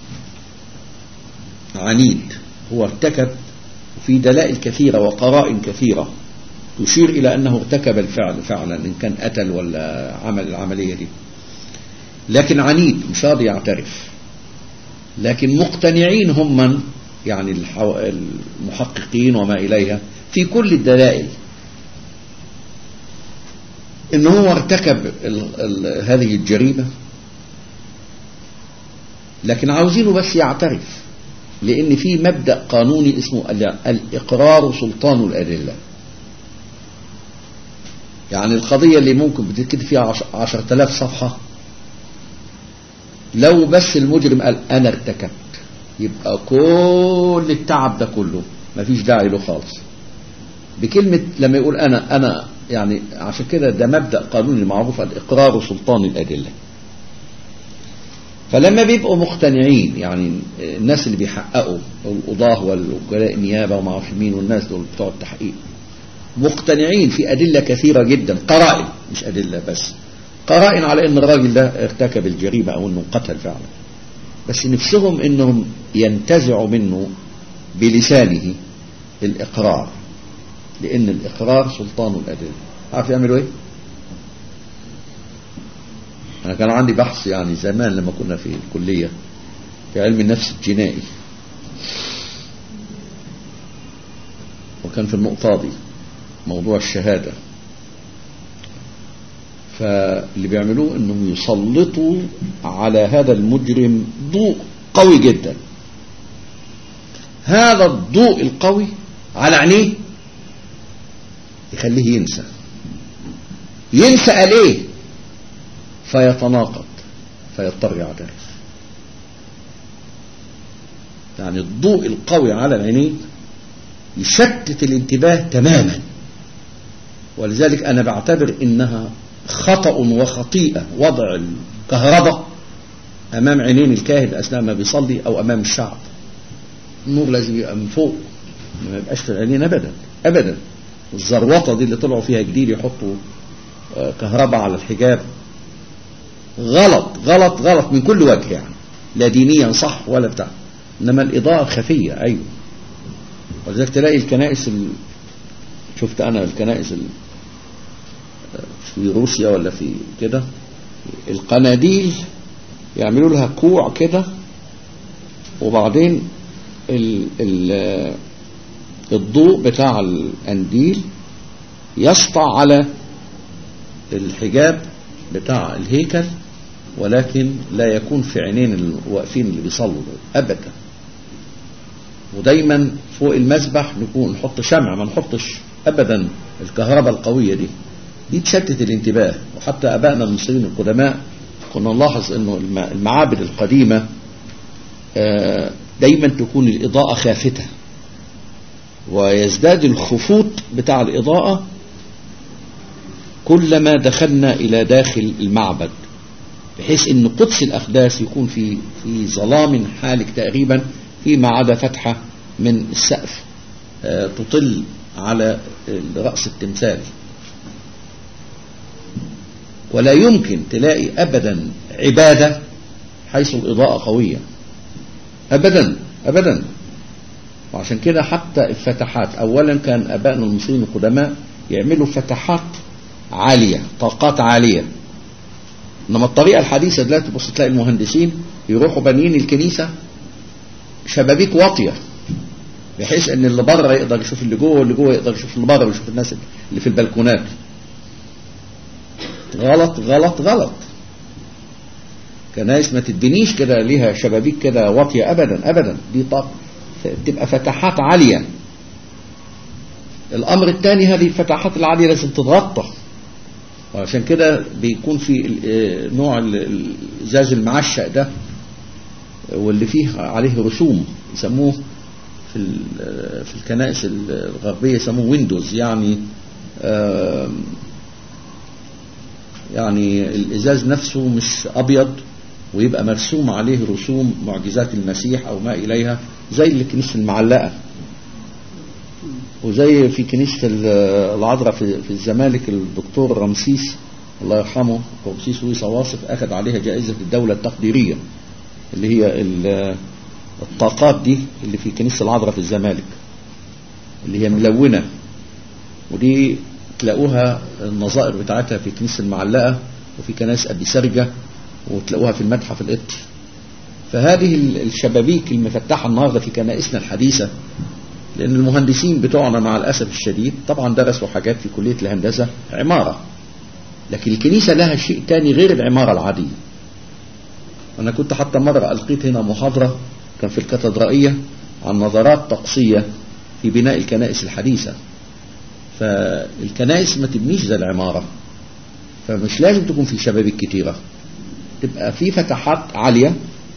[SPEAKER 1] عنيد هو ارتكب في دلائل كثيرة وقرائن كثيرة تشير إلى أنه ارتكب الفعل فعلا إن كان قتل ولا عمل العملية دي لكن عنيد مش راضي يعترف لكن مقتنعين هم من يعني المحققين وما إليها في كل الدلائل إن هو ارتكب ال ال هذه الجريمة لكن عاوزينه بس يعترف لأن في مبدأ قانوني اسمه الإقرار سلطان الأدلة يعني القضية اللي ممكن بتتكتب فيها عشر تلاف صفحة لو بس المجرم قال أنا ارتكبت يبقى كل التعب ده كله مفيش داعي له خالص بكلمة لما يقول أنا أنا يعني عشان كده ده مبدأ قانوني معروف الإقرار سلطان الأدلة فلما بيبقوا مقتنعين يعني الناس اللي بيحققوا القضاة والوكلاء النيابة وما اعرفش مين والناس دول بتوع التحقيق مقتنعين في أدلة كثيرة جدا قرائن مش أدلة بس قرائن على أن الراجل ده ارتكب الجريمة أو أنه قتل فعلا بس نفسهم أنهم ينتزعوا منه بلسانه الإقرار لأن الإقرار سلطان الأدلة عارف يعملوا إيه؟ أنا كان عندي بحث يعني زمان لما كنا في الكلية في علم النفس الجنائي وكان في النقطة دي موضوع الشهادة فاللي بيعملوه انهم يسلطوا على هذا المجرم ضوء قوي جدا هذا الضوء القوي على عينيه يخليه ينسى ينسى عليه فيتناقض فيضطر يعترف يعني الضوء القوي على العينين يشتت الانتباه تماما ولذلك أنا بعتبر إنها خطأ وخطيئة وضع الكهرباء أمام عينين الكاهن أثناء ما بيصلي أو أمام الشعب النور لازم يبقى من فوق ما يبقاش في العينين أبدا أبدا الزروطة دي اللي طلعوا فيها جديد يحطوا كهرباء على الحجاب غلط غلط غلط من كل وجه يعني لا دينيا صح ولا بتاع إنما الإضاءة خفية أيوه ولذلك تلاقي الكنائس ال... شفت أنا الكنائس ال... في روسيا ولا في كده القناديل يعملوا لها كوع كده وبعدين ال... ال... الضوء بتاع القنديل يسطع على الحجاب بتاع الهيكل ولكن لا يكون في عينين الواقفين اللي بيصلوا دول ابدا ودايما فوق المسبح نكون نحط شمع ما نحطش ابدا الكهرباء القويه دي دي تشتت الانتباه وحتى ابائنا المصريين القدماء كنا نلاحظ انه المعابد القديمه دايما تكون الاضاءه خافته ويزداد الخفوت بتاع الاضاءه كلما دخلنا الى داخل المعبد بحيث ان قدس الاقداس يكون في في ظلام حالك تقريبا فيما عدا فتحه من السقف تطل على راس التمثال ولا يمكن تلاقي ابدا عباده حيث الاضاءه قويه ابدا ابدا وعشان كده حتى الفتحات اولا كان ابائنا المصريين القدماء يعملوا فتحات عاليه طاقات عاليه انما الطريقه الحديثه دلوقتي تبص تلاقي المهندسين يروحوا بانيين الكنيسه شبابيك واطيه بحيث ان اللي بره يقدر يشوف اللي جوه واللي جوه يقدر يشوف اللي بره ويشوف الناس اللي في البلكونات غلط غلط غلط كنايس ما تدينيش كده ليها شبابيك كده واطيه ابدا ابدا دي طاقه تبقى فتحات عاليه الامر الثاني هذه الفتحات العاليه لازم تتغطى وعشان كده بيكون في نوع الازاز المعشق ده واللي فيه عليه رسوم يسموه في في الكنائس الغربيه يسموه ويندوز يعني يعني الازاز نفسه مش ابيض ويبقى مرسوم عليه رسوم معجزات المسيح او ما اليها زي اللي كنيسه المعلقه وزي في كنيسه العذراء في الزمالك الدكتور رمسيس الله يرحمه رمسيس ويسا واصف اخذ عليها جائزه الدوله التقديريه اللي هي الطاقات دي اللي في كنيسه العذراء في الزمالك اللي هي ملونه ودي تلاقوها النظائر بتاعتها في كنيسه المعلقه وفي كنائس ابي سرجه وتلاقوها في المتحف القبطي فهذه الشبابيك المفتحه النهارده في كنائسنا الحديثه لان المهندسين بتوعنا مع الاسف الشديد طبعا درسوا حاجات في كليه الهندسه عماره لكن الكنيسه لها شيء تاني غير العماره العاديه انا كنت حتى مره القيت هنا محاضره كان في الكاتدرائيه عن نظرات طقسيه في بناء الكنائس الحديثه فالكنائس ما تبنيش زي العماره فمش لازم تكون في شبابيك كتيره تبقى في فتحات عاليه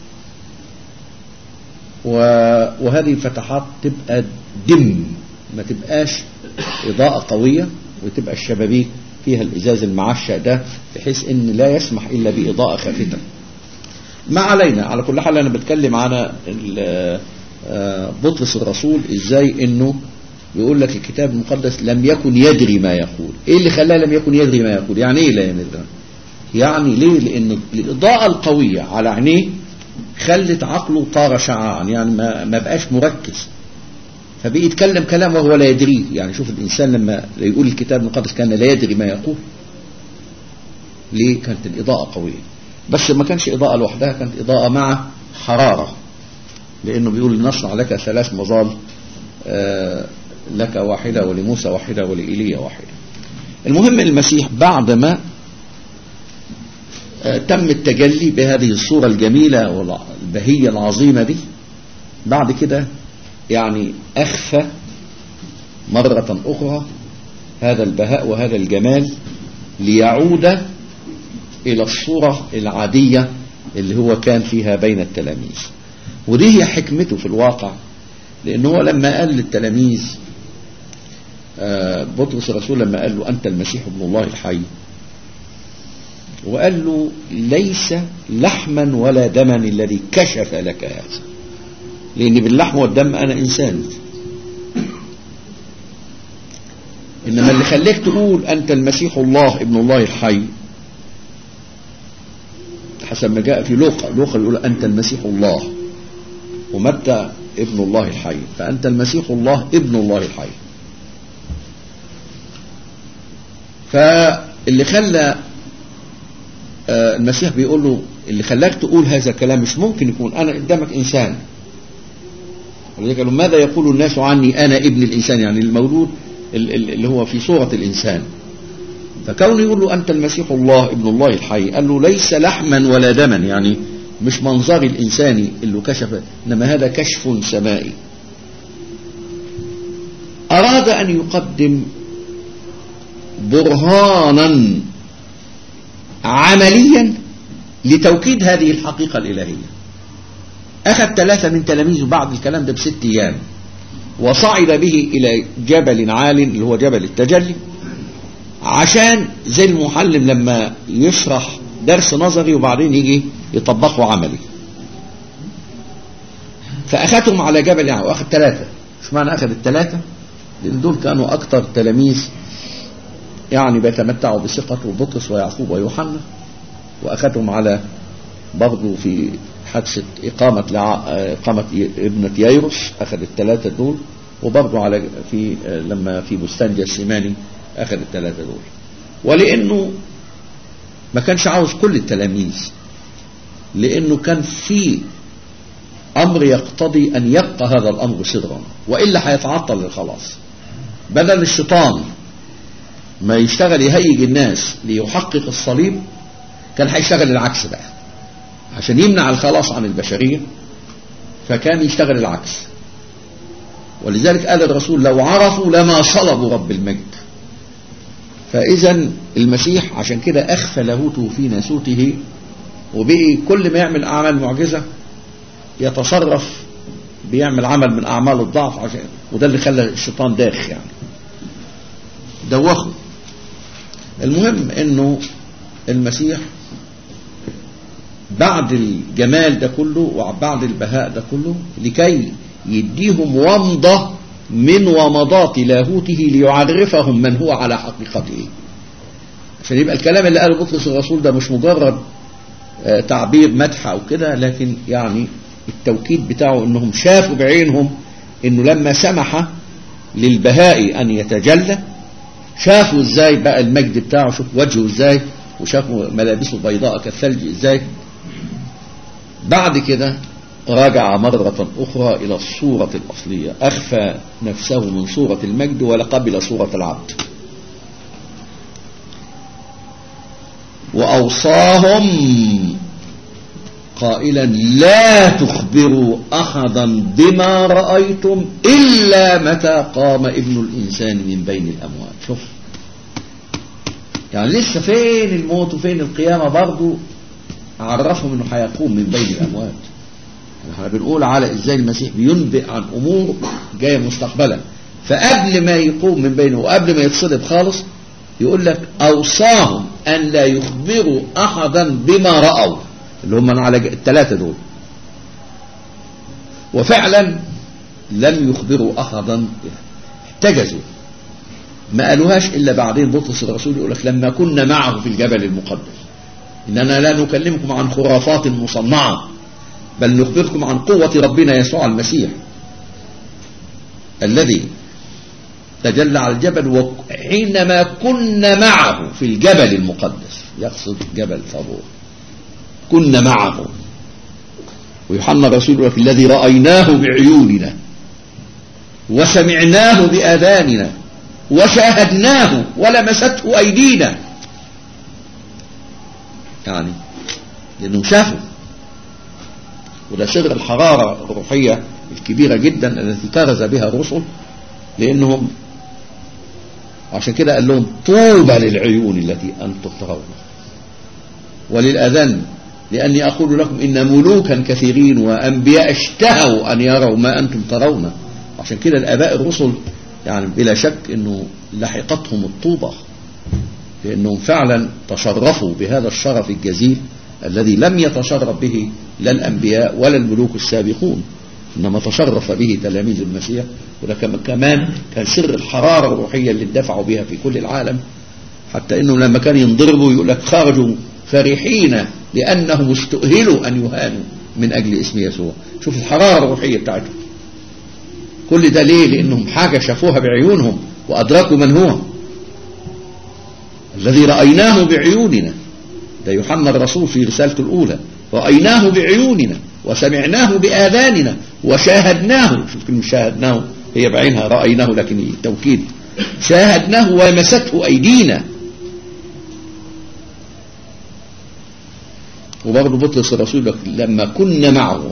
[SPEAKER 1] وهذه الفتحات تبقى دم ما تبقاش إضاءة قوية وتبقى الشبابيك فيها الإزاز المعشق ده بحيث إن لا يسمح إلا بإضاءة خافتة ما علينا على كل حال أنا بتكلم على بطرس الرسول إزاي إنه يقول لك الكتاب المقدس لم يكن يدري ما يقول إيه اللي خلاه لم يكن يدري ما يقول يعني إيه لا يدري يعني ليه لأن الإضاءة القوية على عينيه خلت عقله طار شعاعا يعني ما, ما بقاش مركز فبقي يتكلم كلام وهو لا يدريه يعني شوف الإنسان لما يقول الكتاب المقدس كان لا يدري ما يقول ليه كانت الإضاءة قوية بس ما كانش إضاءة لوحدها كانت إضاءة مع حرارة لأنه بيقول نصنع لك ثلاث مظال آه لك واحدة ولموسى واحدة ولإيليا واحدة المهم المسيح بعدما تم التجلي بهذه الصورة الجميلة والبهية العظيمة دي بعد كده يعني أخفى مرة أخرى هذا البهاء وهذا الجمال ليعود إلى الصورة العادية اللي هو كان فيها بين التلاميذ ودي هي حكمته في الواقع لأنه هو لما قال للتلاميذ بطرس الرسول لما قال له أنت المسيح ابن الله الحي وقال له ليس لحما ولا دما الذي كشف لك هذا لأن باللحم والدم أنا إنسان إنما اللي خليك تقول أنت المسيح الله ابن الله الحي حسب ما جاء في لوقا لوقا يقول أنت المسيح الله ومتى ابن الله الحي فأنت المسيح الله ابن الله الحي فاللي خلى المسيح بيقول له اللي خلاك تقول هذا الكلام مش ممكن يكون انا قدامك انسان ولذلك قالوا ماذا يقول الناس عني انا ابن الانسان يعني المولود ال- ال- اللي هو في صورة الإنسان فكونه يقول له أنت المسيح الله ابن الله الحي قال له ليس لحما ولا دما يعني مش منظري الإنساني اللي كشف إنما هذا كشف سمائي أراد أن يقدم برهانا عمليا لتوكيد هذه الحقيقة الإلهية أخذ ثلاثة من تلاميذه بعد الكلام ده بست أيام وصعد به إلى جبل عال اللي هو جبل التجلي عشان زي المحلم لما يشرح درس نظري وبعدين يجي يطبقه عملي فأخذهم على جبل يعني وأخذ ثلاثة مش معنى أخذ الثلاثة لأن دول كانوا أكثر تلاميذ يعني بيتمتعوا بثقته بطرس ويعقوب ويوحنا وأخذهم على برضه في حادثة إقامة لع... إقامة ابنة ييروس أخذ الثلاثة دول وبرضه على في لما في بستان جسيماني أخذ الثلاثة دول ولأنه ما كانش عاوز كل التلاميذ لأنه كان في أمر يقتضي أن يبقى هذا الأمر سرا وإلا هيتعطل الخلاص بدل الشيطان ما يشتغل يهيج الناس ليحقق الصليب كان هيشتغل العكس بقى عشان يمنع الخلاص عن البشرية فكان يشتغل العكس ولذلك قال الرسول لو عرفوا لما صلبوا رب المجد فإذا المسيح عشان كده أخفى لاهوته في ناسوته وبقي كل ما يعمل أعمال معجزة يتصرف بيعمل عمل من أعمال الضعف عشان وده اللي خلى الشيطان داخ يعني دوخه المهم انه المسيح بعد الجمال ده كله وبعد البهاء ده كله لكي يديهم ومضة من ومضات لاهوته ليعرفهم من هو على حقيقته عشان يبقى الكلام اللي قاله بطرس الرسول ده مش مجرد تعبير مدح او كده لكن يعني التوكيد بتاعه انهم شافوا بعينهم انه لما سمح للبهاء ان يتجلى شافوا ازاي بقى المجد بتاعه شوف وجهه ازاي وشافوا ملابسه بيضاء كالثلج ازاي بعد كده رجع مرة أخرى إلى الصورة الأصلية أخفى نفسه من صورة المجد ولقبل صورة العبد وأوصاهم قائلا لا تخبروا أحدا بما رأيتم إلا متى قام ابن الإنسان من بين الأموات شوف يعني لسه فين الموت وفين القيامة برضو عرفهم انه هيقوم من بين الأموات احنا بنقول على ازاي المسيح بينبئ عن امور جايه مستقبلا فقبل ما يقوم من بينه وقبل ما يتصلب خالص يقول لك اوصاهم ان لا يخبروا احدا بما راوا اللي هم على الثلاثه دول وفعلا لم يخبروا احدا احتجزوا ما قالوهاش الا بعدين بطرس الرسول يقول لك لما كنا معه في الجبل المقدس اننا لا نكلمكم عن خرافات مصنعه بل نخبركم عن قوة ربنا يسوع المسيح الذي تجلى على الجبل وحينما كنا معه في الجبل المقدس يقصد جبل طابور كنا معه ويوحنا الرسول يقول الذي رأيناه بعيوننا وسمعناه بآذاننا وشاهدناه ولمسته أيدينا يعني لأنه شافوا وده سر الحرارة الروحية الكبيرة جدا التي كرز بها الرسل لأنهم عشان كده قال لهم طوبى للعيون التي أنتم ترونها وللأذان لأني أقول لكم إن ملوكا كثيرين وأنبياء اشتهوا أن يروا ما أنتم ترون عشان كده الآباء الرسل يعني بلا شك أنه لحقتهم الطوبة لأنهم فعلا تشرفوا بهذا الشرف الجزيل الذي لم يتشرف به لا الأنبياء ولا الملوك السابقون إنما تشرف به تلاميذ المسيح وده كمان كان سر الحرارة الروحية اللي اندفعوا بها في كل العالم حتى إنه لما كان ينضربوا يقول لك خرجوا فرحين لأنهم استؤهلوا أن يهانوا من أجل اسم يسوع شوف الحرارة الروحية بتاعتهم كل ده ليه لأنهم حاجة شافوها بعيونهم وأدركوا من هو الذي رأيناه بعيوننا ده يوحنا الرسول في رسالته الأولى رأيناه بعيوننا وسمعناه بآذاننا وشاهدناه شوف كلمة شاهدناه هي بعينها رأيناه لكن توكيد شاهدناه ومسته أيدينا وبرضه بطرس الرسول لما كنا معه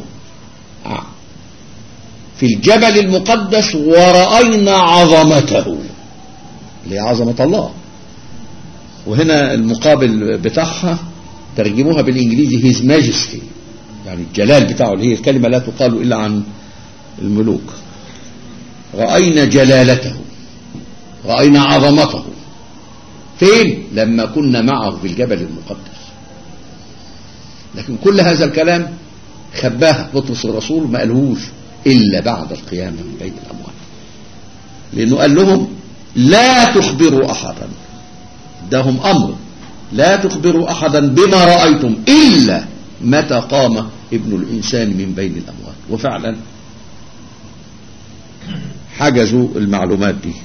[SPEAKER 1] في الجبل المقدس ورأينا عظمته اللي هي عظمة الله وهنا المقابل بتاعها ترجموها بالإنجليزي هيز ماجستي يعني الجلال بتاعه اللي هي الكلمة لا تقال إلا عن الملوك رأينا جلالته رأينا عظمته فين لما كنا معه في الجبل المقدس لكن كل هذا الكلام خباه بطرس الرسول ما قالهوش إلا بعد القيامة من بين الأموات لأنه قال لهم لا تخبروا أحدا اداهم أمر لا تخبروا أحدا بما رأيتم إلا متى قام ابن الإنسان من بين الأموات وفعلا حجزوا المعلومات دي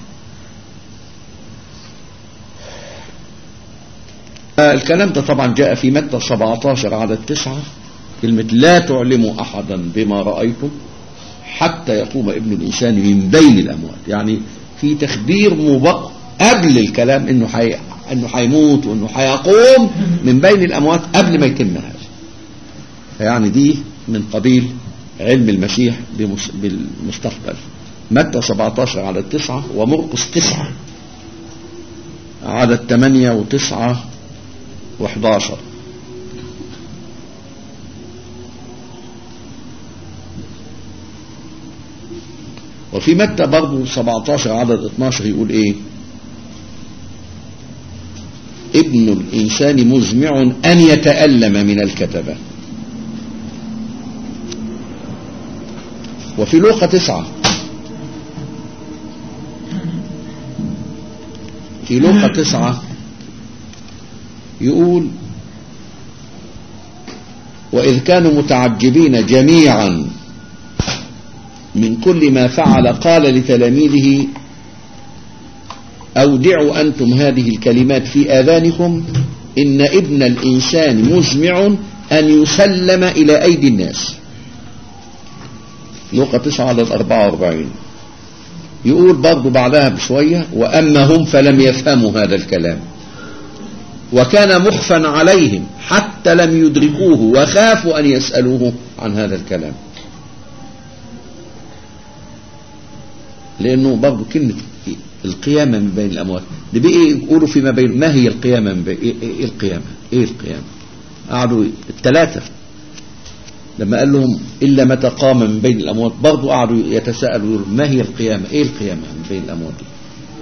[SPEAKER 1] الكلام ده طبعا جاء في متى 17 عدد 9 كلمة لا تعلموا أحدا بما رأيتم حتى يقوم ابن الإنسان من بين الأموات يعني في تخبير مبق قبل الكلام انه حي... انه هيموت وانه هيقوم من بين الاموات قبل ما يتم هذا يعني دي من قبيل علم المسيح بمس... بالمستقبل متى 17 على التسعة ومرقس تسعة عدد 8 وتسعة و11 وفي متى برضه 17 عدد 12 يقول ايه ابن الإنسان مزمع أن يتألم من الكتبة وفي لوقا تسعة في لوقا تسعة يقول وإذ كانوا متعجبين جميعا من كل ما فعل قال لتلاميذه أودعوا أنتم هذه الكلمات في آذانكم إن ابن الإنسان مزمع أن يسلم إلى أيدي الناس لوقا 9 على 44 يقول برضو بعدها بشوية وأما هم فلم يفهموا هذا الكلام وكان مخفا عليهم حتى لم يدركوه وخافوا أن يسألوه عن هذا الكلام لأنه برضو كلمة القيامة من بين الأموات ده بقى يقولوا فيما بين ما هي القيامة من بين إيه, إيه القيامة إيه القيامة قعدوا الثلاثة لما قال لهم إلا متى قام من بين الأموات برضو قعدوا يتساءلوا يقولوا ما هي القيامة إيه القيامة من بين الأموات دي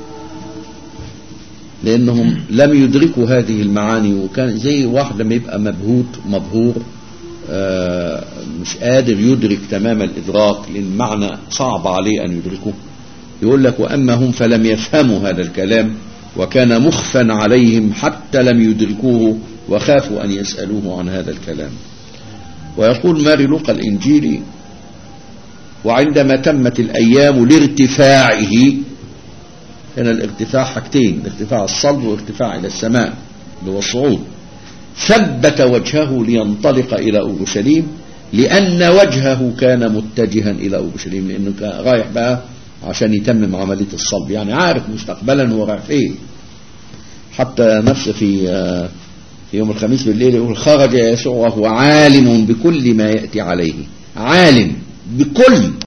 [SPEAKER 1] لأنهم لم يدركوا هذه المعاني وكان زي واحد لما يبقى مبهوت مبهور آه مش قادر يدرك تمام الإدراك لأن معنى صعب عليه أن يدركه يقول لك وأما هم فلم يفهموا هذا الكلام وكان مخفا عليهم حتى لم يدركوه وخافوا أن يسألوه عن هذا الكلام ويقول ماري لوقا الإنجيلي وعندما تمت الأيام لارتفاعه هنا الارتفاع حاجتين ارتفاع الصلب وارتفاع إلى السماء اللي هو الصعود ثبت وجهه لينطلق إلى أورشليم لأن وجهه كان متجها إلى أورشليم لأنه كان رايح بقى عشان يتمم عملية الصلب يعني عارف مستقبلا هو رايح فين حتى نفسه في في يوم الخميس بالليل يقول خرج يسوع وهو عالم بكل ما يأتي عليه عالم بكل